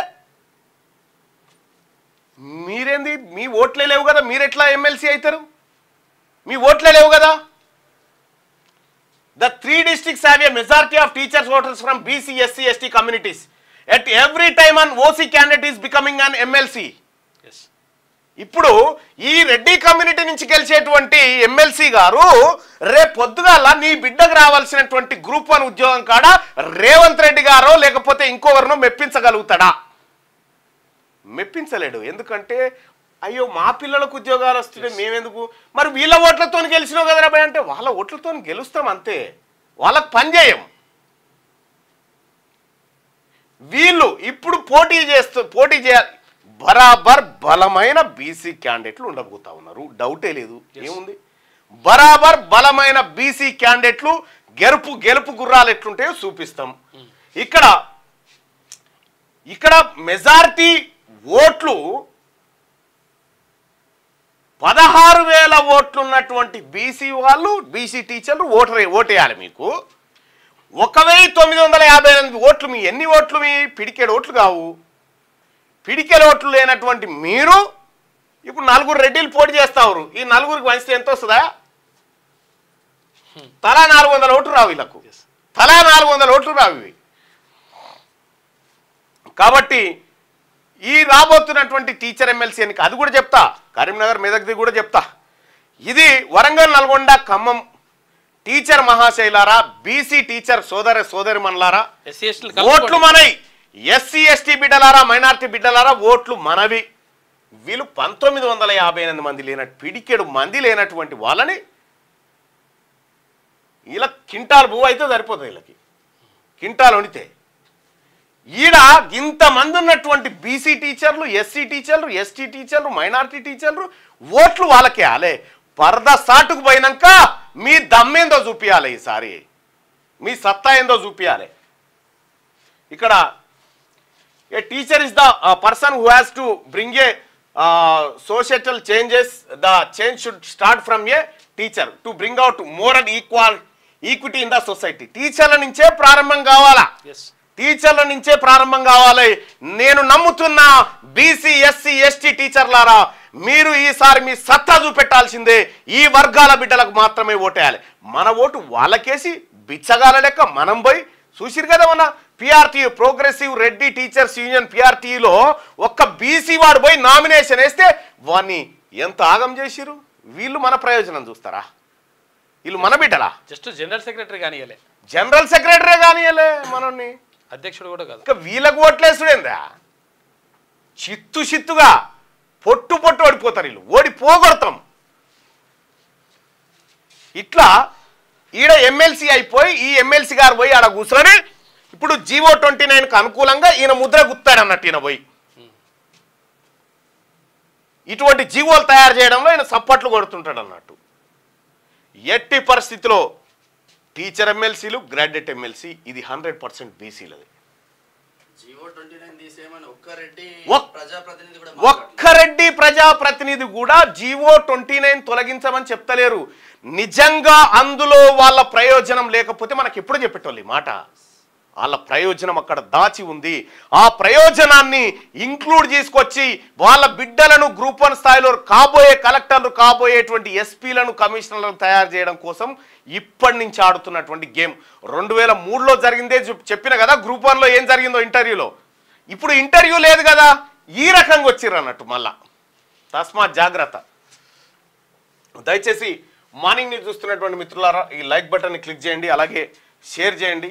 మీరేంది మీ ఓట్లే లేవు కదా మీరెట్లా ఎమ్మెల్సీ అవుతారు మీ ఓట్లే లేవు కదా The three districts have a majority of teachers voters from BC, SC, ST communities. At every time an OC candidate is becoming an MLC. Yes. ఇప్పుడు ఈ రెడ్డి కమ్యూనిటీ నుంచి గెలిచేటువంటి ఎమ్మెల్సీ గారు రేపు పొద్దుగాల నీ బిడ్డకు రావాల్సినటువంటి గ్రూప్ వన్ ఉద్యోగం కాడ రేవంత్ రెడ్డి గారో లేకపోతే ఇంకొకరినో మెప్పించగలుగుతాడా మెప్పించలేడు ఎందుకంటే అయ్యో మా పిల్లలకు ఉద్యోగాలు వస్తున్నాయి మేమెందుకు మరి వీళ్ళ ఓట్లతో గెలిచినావు కదరా భయ్ అంటే వాళ్ళ ఓట్లతో గెలుస్తాం అంతే వాళ్ళకి పని చేయం వీళ్ళు ఇప్పుడు పోటీ చేస్తూ పోటీ చేయాలి బరాబర్ బలమైన బీసీ క్యాండిడేట్లు ఉండబోతా ఉన్నారు డౌటే లేదు ఏముంది బరాబర్ బలమైన బీసీ క్యాండిడేట్లు గెలుపు గెలుపు గుర్రాలు ఎట్లుంటాయో చూపిస్తాం ఇక్కడ ఇక్కడ మెజారిటీ ఓట్లు పదహారు వేల ఓట్లు ఉన్నటువంటి బీసీ వాళ్ళు బీసీ టీచర్లు ఓటర్ ఓటేయాలి మీకు ఒక వెయ్యి తొమ్మిది వందల యాభై ఎనిమిది ఓట్లు మీ ఎన్ని ఓట్లు మీ పిడికెడు ఓట్లు కావు పిడికెడు ఓట్లు లేనటువంటి మీరు ఇప్పుడు నలుగురు రెడ్డిలు పోటీ చేస్తావు ఈ నలుగురికి పంచితే ఎంత వస్తుందా తలా నాలుగు వందల ఓట్లు రావు వీళ్ళకు తలా నాలుగు వందల ఓట్లు రావు ఇవి కాబట్టి ఈ రాబోతున్నటువంటి టీచర్ ఎమ్మెల్సీ ఎన్నిక అది కూడా చెప్తా కరీంనగర్ మెదక్ది కూడా చెప్తా ఇది వరంగల్ నల్గొండ ఖమ్మం టీచర్ మహాశైలారా బీసీ టీచర్ సోదర సోదరి మనలారా ఎస్సీ ఎస్టీలు ఓట్లు కలుపుకోండి. మనవి ఎస్సీ ఎస్టీ బిడ్డలారా మైనార్టీ బిడ్డలారా ఓట్లు మనవి వీళ్ళు పంతొమ్మిది వందల యాభై ఎనిమిది మంది లేన పిడికెడు మంది లేనటువంటి వాళ్ళని ఇలా కింటాల్ పువ్వు అయితే సరిపోతుంది వీళ్ళకి కింటాల్ వండితే ఈడ ఇంతమంది ఉన్నటువంటి బీసీ టీచర్లు ఎస్సీ టీచర్లు ఎస్టీ టీచర్లు మైనారిటీ టీచర్లు ఓట్లు వాళ్ళకే ఆలే పరద సాటుకు పోయినాక మీ దమ్మేందో చూపియాలి ఈసారి మీ సత్తా ఏందో చూపియాలి ఇక్కడ a teacher is the person who has to bring a societal changes the change should start from a teacher to bring out more and equal equity in the society టీచర్ల నుంచే ప్రారంభం కావాలా Yes. టీచర్ల నుంచే ప్రారంభం కావాలి నేను నమ్ముతున్న బీసీ ఎస్సీ ఎస్టీ టీచర్లారా మీరు ఈసారి మీ సత్తా చూపెట్టాల్సిందే ఈ వర్గాల బిడ్డలకు మాత్రమే ఓటేయాలి మన ఓటు వాళ్ళకేసి బిచ్చగాల లెక్క మనం పోయి చూసిరు కదా మన P R T progressive Reddy teachers union పిఆర్టీలో ఒక్క బీసీ వాడు పోయి నామినేషన్ వేస్తే వాడిని ఎంత ఆగం చేసిరు వీళ్ళు మన ప్రయోజనం చూస్తారా వీళ్ళు మన బిడ్డలా జస్ట్ జనరల్ సెక్రటరీ కానియలే జనరల్ సెక్రటరీ కానియలే మనల్ని అధ్యక్షుడు కూడా కాదు ఇంకా వీళ్ళకు ఓట్లేసుడేందా చిత్తు చిత్తుగా పొట్టు పొట్టు ఓడిపోతారు వీళ్ళు ఓడి పోగొడతాం ఇట్లా ఈడ ఎమ్మెల్సీ అయిపోయి ఈ ఎమ్మెల్సీ గారు పోయి ఆడ కూర్చొని ఇప్పుడు జీవో ట్వంటీ నైన్కి అనుకూలంగా ఈయన ముద్ర గుత్తాడు అన్నట్టు ఈయన పోయి ఇటువంటి జీవోలు తయారు చేయడంలో ఈయన సప్పట్లు కొడుతుంటాడు అన్నట్టు ఎట్టి పరిస్థితిలో టీచర్ ఎమ్మెల్సీలు గ్రాడ్యుయేట్ ఎమ్మెల్సీ ఇది హండ్రెడ్ పర్సెంట్ బీసీలది జియో ట్వంటీ నైన్ తీసేయమని ఒక్క రెడ్డి ఒక్- ప్రజాప్రతినిధి కూడా ఒక్కరెడ్డి ప్రజాప్రతినిధి కూడా జీవో ట్వంటీ నైన్ తొలగించమని చెప్తలేరు నిజంగా అందులో వాళ్ళ ప్రయోజనం లేకపోతే మనకి ఎప్పుడు చెప్పేటోళ్ళు ఈ మాట వాళ్ళ ప్రయోజనం అక్కడ దాచి ఉంది ఆ ప్రయోజనాన్ని ఇంక్లూడ్ చేసుకొచ్చి వాళ్ళ బిడ్డలను గ్రూప్ వన్ స్థాయిలో కాబోయే కలెక్టర్లు కాబోయేటువంటి ఎస్పీలను కమిషనర్లను తయారు చేయడం కోసం ఇప్పటి నుంచి ఆడుతున్నటువంటి గేమ్ రెండు వేల మూడులో జరిగిందే చెప్- చెప్పిన కదా గ్రూప్ వన్లో ఏం జరిగిందో ఇంటర్వ్యూలో ఇప్పుడు ఇంటర్వ్యూ లేదు కదా ఈ రకంగా వచ్చిర్రు అన్నట్టు మళ్ళా తస్మాత్ జాగ్రత్త దయచేసి మార్నింగ్ న్యూస్ చూస్తున్నటువంటి మిత్రులారా ఈ లైక్ బటన్ని క్లిక్ చేయండి అలాగే షేర్ చేయండి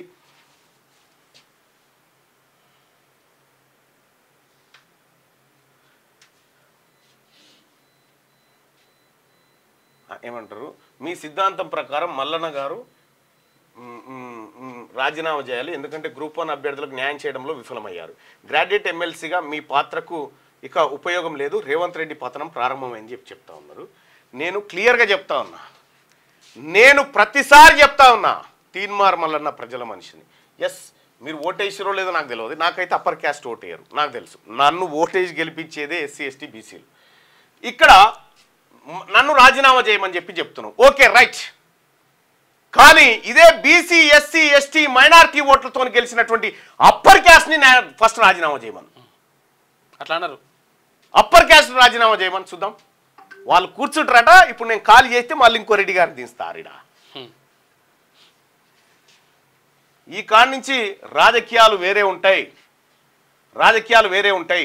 ఆ, ఏమంటారు మీ సిద్ధాంతం ప్రకారం మల్లన్న గారు మ్, మ్, మ్, రాజీనామా చేయాలి ఎందుకంటే గ్రూప్ వన్ అభ్యర్థులకు న్యాయం చేయడంలో విఫలమయ్యారు గ్రాడ్యుయేట్ ఎమ్మెల్సీగా మీ పాత్రకు ఇక ఉపయోగం లేదు రేవంత్ రెడ్డి పతనం ప్రారంభమైంది చెప్పి చెప్తా ఉన్నారు నేను క్లియర్గా చెప్తా ఉన్నా నేను ప్రతిసారి చెప్తా ఉన్నా తీన్మార్ మల్లన్న ప్రజల మనిషిని ఎస్ మీరు ఓటేసిరో లేదో నాకు తెలియదు నాకైతే అప్పర్ క్యాస్ట్ ఓటేయరు నాకు తెలుసు నన్ను ఓటేసి గెలిపించేదే ఎస్సీ ఎస్టీ బీసీలు ఇక్కడ మ్- నన్ను రాజీనామా చేయమని చెప్పి చెప్తున్నావు ఓకే రైట్ కానీ ఇదే బీసీ ఎస్సీ ఎస్టీ మైనారిటీ ఓట్లతో గెలిచినటువంటి అప్పర్ క్యాస్ట్ని నేను ఫస్ట్ రాజీనామా చేయమను అట్లా అన్నారు అప్పర్ క్యాస్ట్ రాజీనామా చేయమని చూద్దాం వాళ్ళు కూర్చుంటారట ఇప్పుడు నేను ఖాళీ చేస్తే మళ్ళీ ఇంకో రెడ్డి గారిని దించుతారిడా హ్మ్. ఈ కాడ నుంచి రాజకీయాలు వేరే ఉంటాయి రాజకీయాలు వేరే ఉంటాయి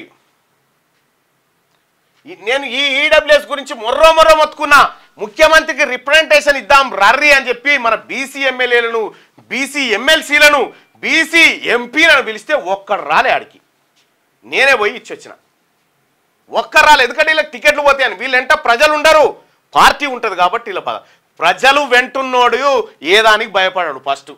ఈ- నేను ఈ ఈడబ్ల్యూఎస్ గురించి మొర్రో మొర్రో మొత్తుకున్నా ముఖ్యమంత్రికి రిప్రజెంటేషన్ ఇద్దాం రర్రి అని చెప్పి మన బీసీ ఎమ్మెల్యేలను బీసీ ఎమ్మెల్సీలను బీసీ ఎంపీలను పిలిస్తే ఒక్కడు రాలే ఆడికి నేనే పోయి ఇచ్చి వచ్చిన ఒక్కరు రాలేదు ఎందుకంటే వీళ్ళకి టికెట్లు పోతాయని వీళ్ళంట ప్రజలు ఉండరు పార్టీ ఉంటుంది కాబట్టి వీళ్ళ పద ప్రజలు వెంటున్నోడు ఏ దానికి భయపడాడు ఫస్ట్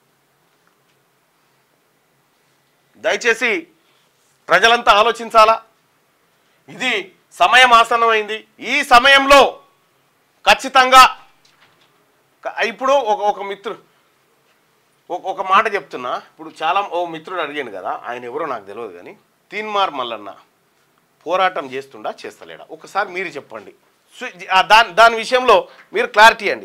దయచేసి ప్రజలంతా ఆలోచించాలా ఇది సమయం ఆసన్నమైంది ఈ సమయంలో ఖచ్చితంగా క- ఇప్పుడు ఒక ఒక మిత్రు ఒక ఒక మాట చెప్తున్నా ఇప్పుడు చాలా ఓ మిత్రుడు అడిగాను కదా ఆయన ఎవరో నాకు తెలియదు కానీ తీన్మార్ మల్లన్న పోరాటం చేస్తుండా చేస్తలేడా ఒకసారి మీరు చెప్పండి సు- ఆ దాని దాని విషయంలో మీరు క్లారిటీ అండి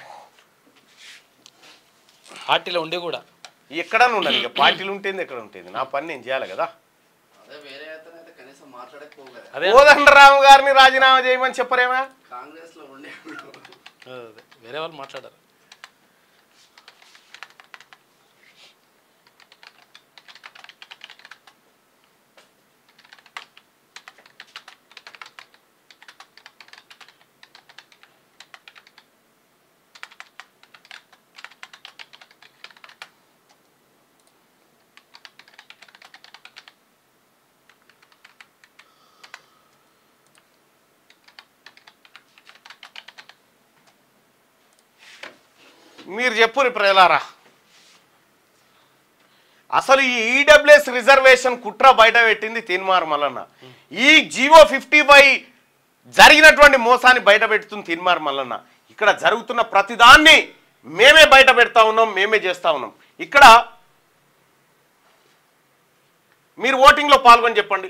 పార్టీలో ఉండి కూడా ఎక్కడన్నా ఉండాలి ఇక పార్టీలు ఉంటుంది ఎక్కడ ఉంటుంది నా పని నేను చేయాలి కదా అదే వేరే అతను అయితే కనీసం మాట్లాడకపోవు కదా అదే కోదండరాము గారిని రాజీనామా చేయమని చెప్పరేమా కాంగ్రెస్ లో ఉండే అదే. వేరే వాళ్ళు మాట్లాడారు మీరు చెప్పురు ప్రజలారా అసలు ఈ ఈడబ్ల్యూఎస్ రిజర్వేషన్ కుట్ర బయట పెట్టింది తీన్మార్ మల్లన్న ఈ జీవో ఫిఫ్టీ ఫైవ్ జరిగినటువంటి మోసాన్ని బయట పెడుతుంది తీన్మార్ మల్లన్న ఇక్కడ జరుగుతున్న ప్రతిదాన్ని మేమే బయట పెడతా ఉన్నాం మేమే చేస్తా ఉన్నాం ఇక్కడ మీరు ఓటింగ్లో పాల్గొని చెప్పండి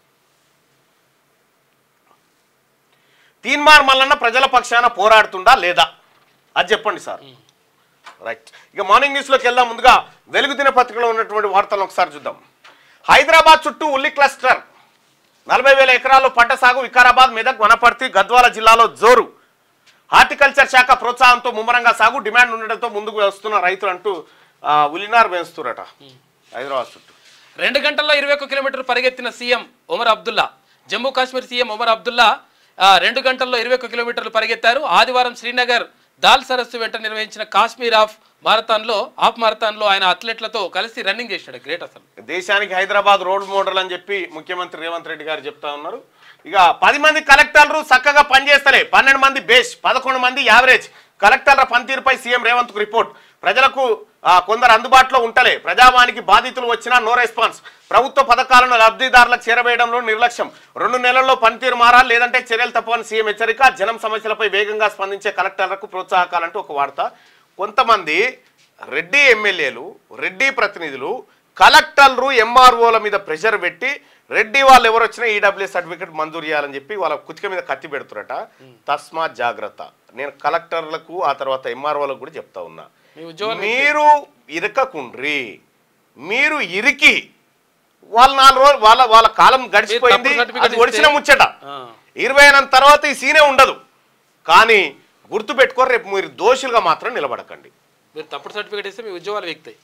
తీన్మార్ మల్లన్న ప్రజల పక్షాన పోరాడుతుందా లేదా అది చెప్పండి సార్ రైట్ ఇక మార్నింగ్ న్యూస్లోకి వెళ్దాం ముందుగా వెలుగు దినపత్రికలో ఉన్నటువంటి వార్తలను ఒకసారి చూద్దాం హైదరాబాద్ చుట్టూ ఉల్లి క్లస్టర్ నలభై వేల ఎకరాల్లో పంట సాగు వికారాబాద్ మెదక్ వనపర్తి గద్వాల జిల్లాలో జోరు హార్టికల్చర్ శాఖ ప్రోత్సాహంతో ముమ్మరంగా సాగు డిమాండ్ ఉండడంతో ముందుకు వస్తున్న రైతులు అంటూ ఆ, ఉల్లినార్ పెంచుతురట హైదరాబాద్ చుట్టూ రెండు గంటల్లో ఇరవై ఒక్క కిలోమీటర్ పరిగెత్తిన సీఎం ఒమర్ అబ్దుల్లా జమ్మూ కాశ్మీర్ సీఎం ఒమర్ అబ్దుల్లా ఆ, రెండు గంటల్లో ఇరవై ఒక్క కిలోమీటర్లు పరిగెత్తారు ఆదివారం శ్రీనగర్ దాల్ సరస్సు వెంట నిర్వహించిన కాశ్మీర్ ఆఫ్ మారథాన్లో ఆఫ్ మారథాన్లో ఆయన అథ్లెట్లతో కలిసి రన్నింగ్ చేశాడు గ్రేట్ అసలు దేశానికి హైదరాబాద్ రోడ్ మోడల్ అని చెప్పి ముఖ్యమంత్రి రేవంత్ రెడ్డి గారు చెప్తా ఉన్నారు ఇక పది మంది కలెక్టర్లు చక్కగా పనిచేస్తలే పన్నెండు మంది బేస్ పదకొండు మంది యావరేజ్ కలెక్టర్ల పనితీరుపై సీఎం రేవంత్ కు రిపోర్ట్ ప్రజలకు ఆ, కొందరు అందుబాటులో ఉంటలే ప్రజావానికి బాధితులు వచ్చినా నో రెస్పాన్స్ ప్రభుత్వ పథకాలను లబ్ధిదారులకు చేరవేయడంలో నిర్లక్ష్యం రెండు నెలల్లో పనితీరు మారాలి లేదంటే చర్యలు తప్పని సీఎం హెచ్చరిక జనం సమస్యలపై వేగంగా స్పందించే కలెక్టర్లకు ప్రోత్సాహకాలంటూ ఒక వార్త కొంతమంది రెడ్డి ఎమ్మెల్యేలు రెడ్డి ప్రతినిధులు కలెక్టర్లు ఎంఆర్ఓల మీద ప్రెషర్ పెట్టి రెడ్డి వాళ్ళు ఎవరు వచ్చినా ఈడబ్ల్యూఎస్ సర్టిఫికేట్ మంజూరు చేయాలని చెప్పి వాళ్ళ కుతిక మీద కత్తి పెడుతురట తస్మాత్ జాగ్రత్త నేను కలెక్టర్లకు ఆ తర్వాత ఎంఆర్ఓలకు కూడా చెప్తా ఉన్నా మీ ఉద్యోగాలు మీరు ఇరకకుండ్రి మీరు ఇరికి వాళ్ళ నాలుగు రోజులు వాళ్ళ వాళ్ళ కాలం గడిచిపోయింది తప్పుడు certificate అది ఒడిచిన ఇస్తే- ముచ్చట ఆ. ఇరవై అయిన తర్వాత ఈ సీనే ఉండదు కానీ గుర్తు పెట్టుకోరు రేపు మీరు దోషులుగా మాత్రం నిలబడకండి మీరు తప్పుడు సర్టిఫికేట్ ఇస్తే మీ ఉద్యోగాలు వ్యక్తాయి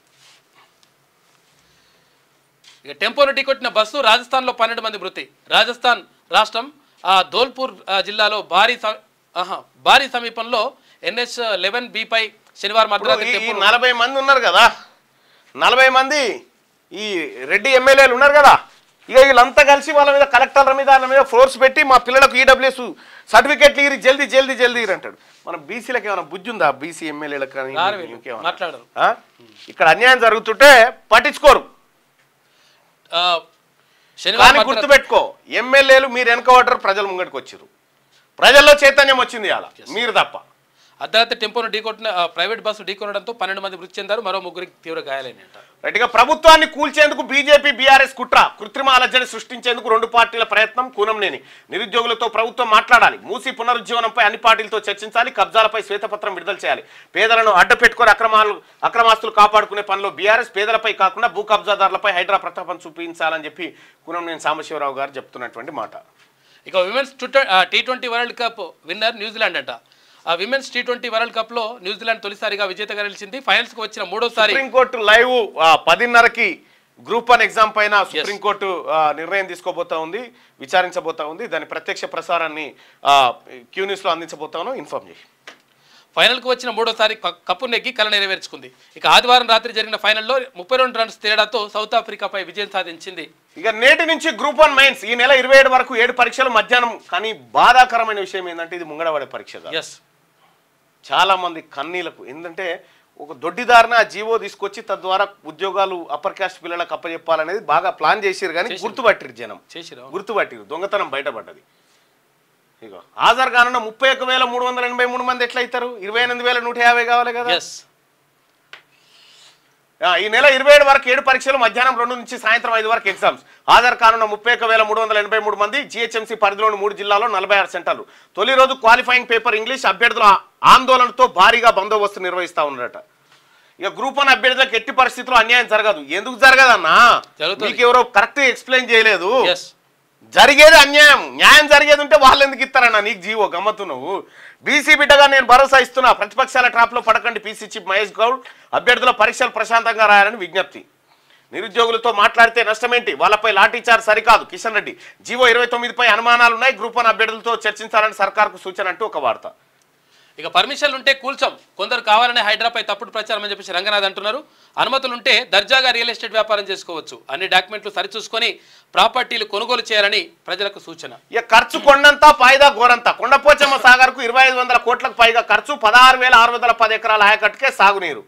ఇక టెంపోను ఢీకొట్టిన బస్సు రాజస్థాన్లో పన్నెండు మంది మృతి రాజస్థాన్ రాష్ట్రం ఆ, ధోల్పూర్ ఆ, జిల్లాలో భారీ స- ఆహా, భారీ సమీపంలో ఎన్హెచ్ లెవెన్ పై శనివారం ఇప్పుడు అర్ధరాత్రి ఈ- ఈ టెంపో నలభై మంది ఉన్నారు కదా నలభై మంది ఈ రెడ్డి ఎమ్మెల్యేలు ఉన్నారు కదా ఇక వీళ్ళంతా కలిసి వాళ్ళ మీద కలెక్టర్ల మీద వాళ్ళ మీద ఫోర్స్ పెట్టి మా పిల్లలకు ఈడబ్ల్యూఎస్ సర్టిఫికేట్లు ఇరి జల్దీ జల్దీ జల్దీ ఇరి అంటాడు మన బీసీలకు ఏమైనా బుద్ధి ఉందా బీసీ ఎమ్మెల్యేలకు కానీ రారు వీళ్ళు. ఇంకేమైనా? మాట్లాడరు. ఆ? ఇక్కడ అన్యాయం జరుగుతుంటే పట్టించుకోరు ఆ, కానీ శనివారం అర్ధరాత్రి- గుర్తుపెట్టుకో ఎమ్మెల్యేలు మీరు వెనక ఓటర్ ప్రజలు ముంగడికి వచ్చారు ప్రజల్లో చైతన్యం వచ్చింది అలా మీరు తప్ప అర్ధరాత్రి టెంపోను ఢీకొట్టిన ఆ, ప్రైవేట్ బస్సు ఢీకొనడంతో పన్నెండు మంది మృతి చెందారు మరో ముగ్గురికి తీవ్ర గాయాలైనట రైట్గా ప్రభుత్వాన్ని కూల్చేందుకు బీజేపీ బీఆర్ఎస్ కుట్ర కృత్రిమ అలజడి సృష్టించేందుకు రెండు పార్టీల ప్రయత్నం కూనంనేని నిరుద్యోగులతో ప్రభుత్వం మాట్లాడాలి మూసి పునరుజ్జీవనంపై అన్ని పార్టీలతో చర్చించాలి కబ్జాలపై శ్వేతపత్రం విడుదల చేయాలి పేదలను అడ్డపెట్టుకొని అక్రమాలు అక్రమాస్తులు కాపాడుకునే పనిలో బీఆర్ఎస్ పేదలపై కాకుండా భూ కబ్జాదారులపై హైడ్రా ప్రతాపం చూపించాలని చెప్పి కూనంనేని సాంబశివరావు గారు చెప్తున్నటువంటి మాట ఇక women's T twenty world cup winner New Zealand అంట ఆ women's T twenty world cup లో న్యూజిలాండ్ తొలిసారిగా విజేతగా నిలిచింది ఫైనల్స్ కి వచ్చిన మూడోసారి సుప్రీంకోర్టు లైవ్ ఆ, పదిన్నరకి గ్రూప్ వన్ ఎగ్జామ్ పైన సుప్రీంకోర్టు ఆ, నిర్ణయం తీసుకోబోతా ఉంది విచారించబోతా ఉంది దాని ప్రత్యక్ష ప్రసారాన్ని క్యూ న్యూస్ లో అందించబోతాను ఇన్ఫార్మ్ చేయి ఫైనల్ కు వచ్చిన మూడోసారి క- కప్పు నెగ్గి కల నెరవేర్చుకుంది ఇక ఆదివారం రాత్రి జరిగిన ఫైనల్లో ముప్పై రెండు రన్స్ తేడాతో సౌత్ ఆఫ్రికాపై విజయం సాధించింది ఇక నేటి నుంచి గ్రూప్ వన్ మెయిన్స్ ఈ నెల ఇరవై ఏడు వరకు ఏడు పరీక్షలు మధ్యాహ్నం కానీ బాధాకరమైన విషయం ఏంటంటే ఇది ముంగడబడే పరీక్ష కాదు. ఎస్ చాలా మంది కన్నీలకు ఎందుకంటే ఒక దొడ్డిదారిన ఆ జీవో తీసుకొచ్చి తద్వారా ఉద్యోగాలు అప్పర్ క్యాస్ట్ పిల్లలకు అప్పచెప్పాలనేది బాగా ప్లాన్ చేసిరు కానీ గుర్తుపట్టిరు జనం చేసిరా గుర్తుపట్టిరు దొంగతనం బయటపడ్డది ఇగో హాజరు కానున్న ముప్పై ఒక వేల మూడు వందల ఎనభై మూడు మంది ఎట్లా అవుతారు ఇరవై ఎనిమిది వేల నూట యాభై కావాలి కదా ఎస్ ఆ, ఈ నెల ఇరవై ఏడు వరకు ఏడు పరీక్షలు మధ్యాహ్నం రెండు నుంచి సాయంత్రం ఐదు వరకు ఎగ్జామ్స్ హాజరు కానున్న ముప్పై ఒక వేల మూడు వందల ఎనభై మూడు మంది జిహెచ్ఎంసీ పరిధిలోని మూడు జిల్లాల్లో నలభై ఆరు సెంటర్లు తొలి రోజు క్వాలిఫైయింగ్ పేపర్ ఇంగ్లీష్ అభ్యర్థుల ఆందోళనతో భారీగా బందోబస్తు నిర్వహిస్తా ఉన్నారట ఇక గ్రూప్ వన్ అభ్యర్థులకు ఎట్టి పరిస్థితుల్లో అన్యాయం జరగదు ఎందుకు జరగదన్నా జరుగుతుంది. మీకు ఎవరో కరెక్ట్ ఎక్స్ప్లెయిన్ చేయలేదు ఎస్ జరిగేది అన్యాయం న్యాయం జరిగేది ఉంటే వాళ్ళు ఎందుకు ఇస్తారన్న నీకు జీవో గమ్మత్తు నువ్వు బీసీ బిడ్డగా నేను భరోసా ఇస్తున్నా ప్రతిపక్షాల ట్రాప్లో పడకండి పీసీ చీఫ్ మహేష్ గౌడ్ అభ్యర్థుల పరీక్షలు ప్రశాంతంగా రాయాలని విజ్ఞప్తి నిరుద్యోగులతో మాట్లాడితే నష్టమేంటి వాళ్ళపై లాఠీచార్జ్ సరికాదు కిషన్ రెడ్డి జీవో ఇరవై తొమ్మిదిపై అనుమానాలు ఉన్నాయి గ్రూప్ వన్ అభ్యర్థులతో చర్చించాలని సర్కార్కు సూచన అంటూ ఒక వార్త ఇక పర్మిషన్లు ఉంటే కూల్చం కొందరు కావాలనే హైడ్రాపై తప్పుడు ప్రచారం అని చెప్పేసి రంగనాథ్ అంటున్నారు అనుమతులు ఉంటే దర్జాగా రియల్ ఎస్టేట్ వ్యాపారం చేసుకోవచ్చు అన్ని డాక్యుమెంట్లు సరిచూసుకొని ప్రాపర్టీలు కొనుగోలు చేయాలని ప్రజలకు సూచన ఇక ఖర్చు కొండంతా పాయిదా గోరంతా కొండపోచమ్మ సాగర్కు ఇరవై ఐదు వందల కోట్లకు పైగా ఖర్చు పదహారు వేల ఆరు వందల పది ఎకరాల ఆయకట్టుకే సాగునీరు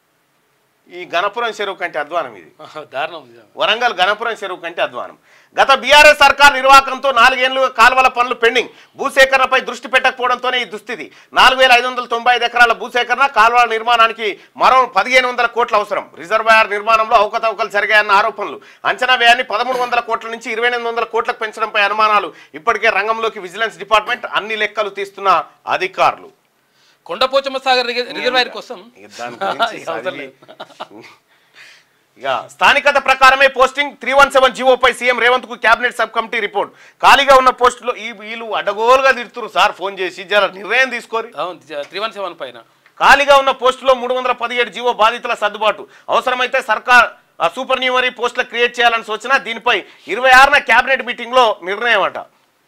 ఈ గణపురం చెరువు కంటే అధ్వానం ఇది దారుణం నిజం. వరంగల్ గణపురం చెరువు కంటే అధ్వానం గత బీఆర్ఎస్ సర్కార్ నిర్వాహకంతో నాలుగేళ్లుగా కాల్వల పనులు పెండింగ్ భూసేకరణపై దృష్టి పెట్టకపోవడంతోనే ఈ దుస్థితి నాలుగు వేల ఐదు వందల తొంభై ఐదు ఎకరాల భూసేకరణ కాల్వల నిర్మాణానికి మరో పదిహేను వందల కోట్ల అవసరం రిజర్వాయర్ నిర్మాణంలో అవకతవకలు జరిగాయన్న ఆరోపణలు అంచనా వ్యయాన్ని పదమూడు వందల కోట్ల నుంచి ఇరవై ఎనిమిది వందల కోట్లకు పెంచడంపై అనుమానాలు ఇప్పటికే రంగంలోకి విజిలెన్స్ డిపార్ట్మెంట్ అన్ని లెక్కలు తీస్తున్న అధికారులు కొండపోచమ్మ సాగర్ రిజ- రిజర్వాయర్ కోసం ఇక దాని గురించి ఇక అవసరం చదివి- లేదు. ఇక స్థానికత ప్రకారమే పోస్టింగ్ త్రీ వన్ సెవెన్ జీవోపై సీఎం రేవంత్ కు కేబినెట్ సబ్ కమిటీ రిపోర్ట్ ఖాళీగా ఉన్న పోస్టులో ఈ వీళ్ళు అడగోలుగా తిడుతురు సార్ ఫోన్ చేసి జర నిర్ణయం తీసుకోరి అవును త్రీ వన్ సెవెన్ పైన ఖాళీగా ఉన్న పోస్టులో మూడు వందల పదిహేడు జీవో బాధితుల సర్దుబాటు అవసరమైతే సర్కార్ ఆ, సూపర్ న్యూమరీ పోస్టులు క్రియేట్ చేయాలని సూచన దీనిపై ఇరవై ఆరున కేబినెట్ మీటింగ్లో నిర్ణయం అట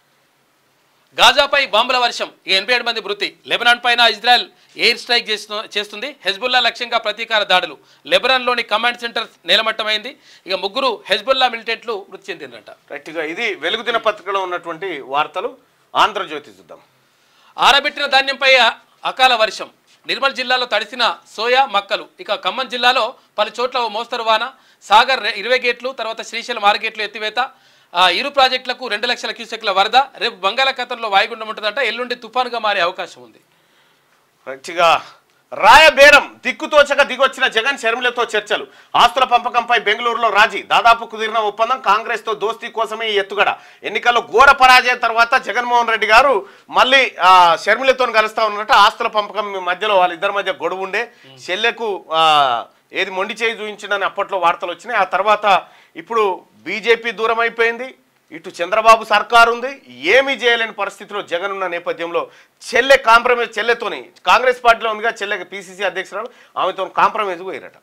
గాజాపై బాంబుల వర్షం ఈ ఎనభై ఏడు మంది మృతి లెబనాన్ పైన ఇజ్రాయెల్ ఎయిర్ స్ట్రైక్ చేస్తు- చేస్తుంది హెజ్బుల్లా లక్ష్యంగా ప్రతీకార దాడులు లెబనాన్లోని కమాండ్ సెంటర్ నేలమట్టమైంది ఇక ముగ్గురు హెజ్బుల్లా మిలిటెంట్లు మృతి చెందిందట రైట్గా ఇది వెలుగు దినపత్రికలో ఉన్నటువంటి వార్తలు ఆంధ్రజ్యోతి చూద్దాం ఆరబెట్టిన ధాన్యంపై అ- అకాల వర్షం నిర్మల్ జిల్లాలో తడిసిన సోయా మక్కలు ఇక ఖమ్మం జిల్లాలో పలు చోట్ల ఓ మోస్తరు వాన సాగర్ రె- ఇరవై గేట్లు తర్వాత శ్రీశైలం ఆరు గేట్లు ఎత్తివేత ఆ, ఇరు ప్రాజెక్టులకు రెండు లక్షల క్యూసెక్ల వరద రేపు బంగాళాఖాతంలో వాయుగుండం ఉంటుందంట ఎల్లుండి తుఫానుగా మారే అవకాశం ఉంది రైట్గా రాయబేరం దిక్కుతోచక దిగొచ్చిన జగన్ షర్మిలతో చర్చలు ఆస్తుల పంపకంపై బెంగళూరులో రాజీ దాదాపు కుదిరిన ఒప్పందం కాంగ్రెస్ తో దోస్తీ కోసమే ఈ ఎత్తుగడ ఎన్నికల్లో ఘోర పరాజయం తర్వాత జగన్మోహన్ రెడ్డి గారు మళ్ళీ ఆ, షర్మిలతో కలుస్తా ఉన్నట్టు ఆస్తుల పంపకం మధ్యలో వాళ్ళిద్దరి మధ్య గొడవ ఉండే చెల్లెకు ఆ, ఏది మొండి చేయి చూపించిండని అప్పట్లో వార్తలు వచ్చినాయి ఆ తర్వాత ఇప్పుడు బీజేపీ దూరం అయిపోయింది ఇటు చంద్రబాబు సర్కారు ఉంది ఏమీ చేయలేని పరిస్థితిలో జగన్ ఉన్న నేపథ్యంలో చెల్లె కాంప్రమైజ్ చెల్లెతోని కాంగ్రెస్ పార్టీలో ఉందిగా చెల్లె పిసిసి అధ్యక్షురాలు ఆమెతో కాంప్రమైజ్ పోయారట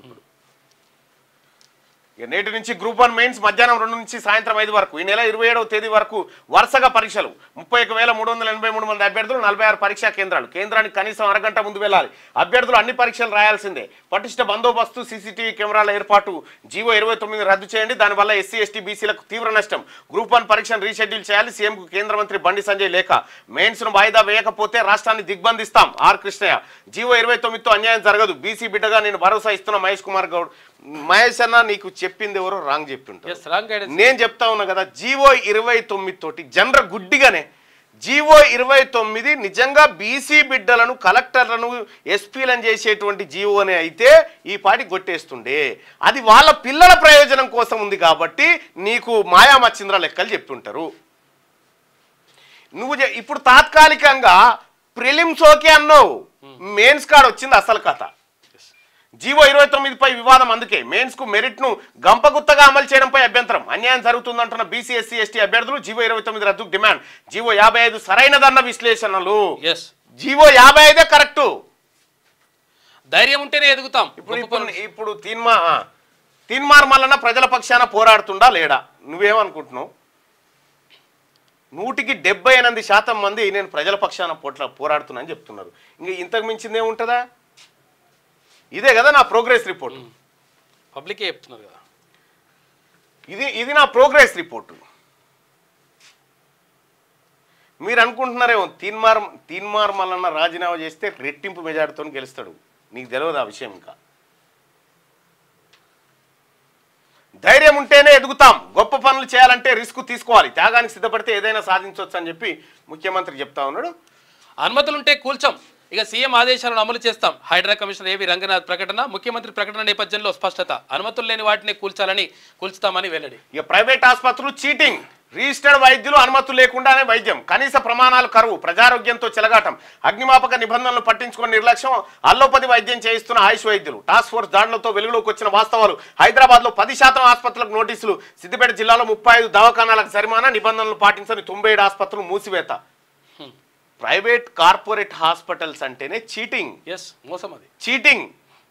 ఇక నేటి నుంచి గ్రూప్ వన్ మెయిన్స్ మధ్యాహ్నం రెండు నుంచి సాయంత్రం ఐదు వరకు ఈ నెల ఇరవై ఏడవ తేదీ వరకు వరుసగా పరీక్షలు ముప్పై ఒక వేల మూడు వందల ఎనభై మూడు మంది అభ్యర్థులు నలభై ఆరు పరీక్షా కేంద్రాలు కేంద్రానికి కనీసం అరగంట ముందు వెళ్ళాలి అభ్యర్థులు అన్ని పరీక్షలు రాయాల్సిందే పటిష్ట బందోబస్తు సీసీటీవీ కెమెరాల ఏర్పాటు జీవో ఇరవై తొమ్మిది రద్దు చేయండి దానివల్ల ఎస్సీ ఎస్టీ బీసీలకు తీవ్ర నష్టం గ్రూప్ వన్ పరీక్షను రీషెడ్యూల్ చేయాలి సీఎంకు కేంద్ర మంత్రి బండి సంజయ్ లేఖ మెయిన్స్ ను వాయిదా వేయకపోతే రాష్ట్రాన్ని దిగ్బంధిస్తాం ఆర్ కృష్ణయ్య జీవో ఇరవై తొమ్మిదితో అన్యాయం జరగదు బీసీ బిడ్డగా నేను భరోసా ఇస్తున్న మహేష్ కుమార్ గౌడ్ మహేష్ అన్న నీకు చెప్పింది ఎవరో రాంగ్ చెప్పింటారు ఎస్ రాంగ్ గైడెన్స్ నేను చెప్తా ఉన్నా కదా జీవో ఇరవై తొమ్మిది తోటి జనర గుడ్డిగానే జీవో ఇరవై తొమ్మిది నిజంగా బీసీ బిడ్డలను కలెక్టర్లను ఎస్పీలను చేసేటువంటి జీవోనే అయితే ఈ పాటి కొట్టేస్తుండే అది వాళ్ళ పిల్లల ప్రయోజనం కోసం ఉంది కాబట్టి నీకు మాయా మచ్చింద్ర లెక్కలు చెప్తుంటారు నువ్వు చె- ఇప్పుడు తాత్కాలికంగా ప్రిలిమ్స్ ఓకే అన్నావు మెయిన్స్ కార్డ్ వచ్చింది అసలు కథ జీవో ఇరవై తొమ్మిదిపై వివాదం అందుకే మెయిన్స్ కు మెరిట్ ను గంపగుత్తగా అమలు చేయడంపై అభ్యంతరం అన్యాయం జరుగుతుందంటున్న బీసీ ఎస్సీ ఎస్టీ అభ్యర్థులు జీవో ఇరవై తొమ్మిది రద్దుకు డిమాండ్ జీవో యాభై ఐదు సరైనదన్న విశ్లేషణలు ఎస్ జీవో యాభై ఐదే కరెక్టు ధైర్యం ఉంటేనే ఎదుగుతాం ఇప్పుడు గొప్ప ఇప్పుడు పనులు. ఇప్పుడు తీన్మా ఆ, తీన్మార్ మల్లన్న ప్రజల పక్షాన పోరాడుతుండా లేడా నువ్వేమనుకుంటున్నావు నూటికి డెబ్బై ఎనిమిది శాతం మంది నేను ప్రజల పక్షాన పోట్ల పోరాడుతున్నా అని చెప్తున్నారు ఇంకా ఇంతకు మించింది ఏముంటుందా ఇదే కదా నా ప్రోగ్రెస్ రిపోర్ట్ పబ్లికే చెప్తున్నారు కదా ఇది ఇది నా ప్రోగ్రెస్ రిపోర్టు మీరు అనుకుంటున్నారేమో తీన్మార్ తీన్మార్ మల్లన్న రాజీనామా చేస్తే రెట్టింపు మెజార్టీతో గెలుస్తాడు నీకు తెలియదు ఆ విషయం ఇంకా ధైర్యం ఉంటేనే ఎదుగుతాం గొప్ప పనులు చేయాలంటే రిస్క్ తీసుకోవాలి త్యాగానికి సిద్ధపడితే ఏదైనా సాధించవచ్చు అని చెప్పి ముఖ్యమంత్రి చెప్తా ఉన్నాడు అనుమతులుంటే కూల్చాం ఇక సీఎం ఆదేశాలను అమలు చేస్తాం హైడ్రా కమిషనర్ ఏవి రంగనాథ్ ప్రకటన ముఖ్యమంత్రి ప్రకటన నేపథ్యంలో స్పష్టత అనుమతులు లేని వాటిని కూల్చాలని కూల్చుతామని వెల్లడి ఇక ప్రైవేట్ ఆసుపత్రులు చీటింగ్ రిజిస్టర్డ్ వైద్యులు అనుమతులు లేకుండానే వైద్యం కనీస ప్రమాణాలు కరువు ప్రజారోగ్యంతో చెలగాటం అగ్నిమాపక నిబంధనలు పట్టించుకుని నిర్లక్ష్యం అల్లోపతి వైద్యం చేయిస్తున్న ఆయుష్ వైద్యులు టాస్క్ ఫోర్స్ దాడులతో వెలుగులోకి వచ్చిన వాస్తవాలు హైదరాబాద్ లో పది శాతం ఆసుపత్రులకు నోటీసులు సిద్దిపేట జిల్లాలో ముప్పై ఐదు దవాఖానాలకు జరిమానా నిబంధనలు పాటించని తొంభై ఏడు ఆసుపత్రులు మూసివేత ప్రైవేట్ కార్పొరేట్ హాస్పిటల్స్ అంటేనే చీటింగ్ ఎస్ మోసం అది cheating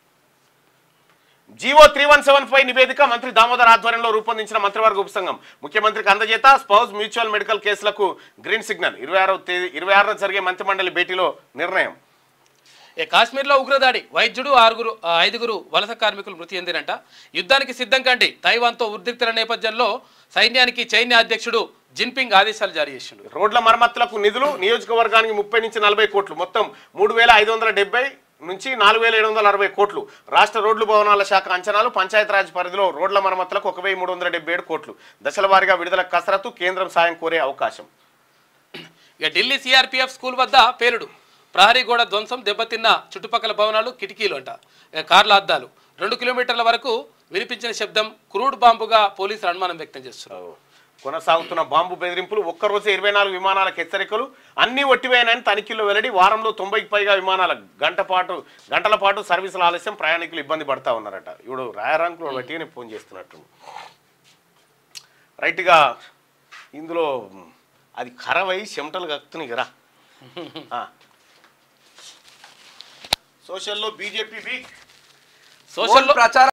G O three one seven five నివేదిక మంత్రి దామోదర్ ఆధ్వర్యంలో రూపొందించిన మంత్రివర్గ ఉపసంఘం ముఖ్యమంత్రికి అందజేత స్పౌజ్ మ్యూచువల్ మెడికల్ కేసులకు గ్రీన్ సిగ్నల్ ఇరవై ఆరో తేదీ ఇరవై ఆరున జరిగే మంత్రిమండలి భేటీలో నిర్ణయం ఏ కాశ్మీర్లో ఉగ్రదాడి వైద్యుడు ఆరుగురు ఆ, ఐదుగురు వలస కార్మికులు మృతి చెందిరంట యుద్ధానికి సిద్ధం కండి తైవాన్తో ఉద్రిక్తుల నేపథ్యంలో సైన్యానికి చైనా అధ్యక్షుడు జిన్పింగ్ ఆదేశాలు జారీ చేసిండు రోడ్ల మరమ్మతులకు నిధులు నియోజకవర్గానికి ముప్పై నుంచి నలభై కోట్లు మొత్తం మూడు వేల ఐదు వందల డెబ్బై నుంచి నాలుగు వేల ఏడు వందల అరవై కోట్లు రాష్ట్ర రోడ్లు భవనాల శాఖ అంచనాలు పంచాయతీరాజ్ పరిధిలో రోడ్ల మరమ్మతులకు ఒక వెయ్యి మూడు వందల డెబ్బై ఏడు కోట్లు దశల వారీగా విడుదల కసరత్తు కేంద్రం సాయం కోరే అవకాశం ఇక ఢిల్లీ సిఆర్పిఎఫ్ స్కూల్ వద్ద పేలుడు ప్రహరీ గోడ ధ్వంసం దెబ్బతిన్న చుట్టుపక్కల భవనాలు కిటికీలు అంట ఇక కార్ల అద్దాలు రెండు కిలోమీటర్ల వరకు వినిపించిన శబ్దం క్రూడ్ బాంబుగా పోలీసులు అనుమానం వ్యక్తం చేస్తున్నారు కొనసాగుతున్న బాంబు బెదిరింపులు ఒక్కరోజే ఇరవై నాలుగు విమానాలకు హెచ్చరికలు అన్ని ఒట్టివేయనని తనిఖీల్లో వెల్లడి వారంలో తొంభైకి పైగా విమానాల గంట పాటు గంటల పాటు సర్వీసుల ఆలస్యం ప్రయాణికులు ఇబ్బంది పడతా ఉన్నారట ఇప్పుడు రాయరాంకులు బట్టిగానే ఫోన్ చేస్తున్నట్టు రైట్గా ఇందులో అది ఖరవై చెమటలు కక్కుతున్నాయి కదా ఆ. సోషల్లో బీజేపీ వీక్ సోషల్లో ప్రచారం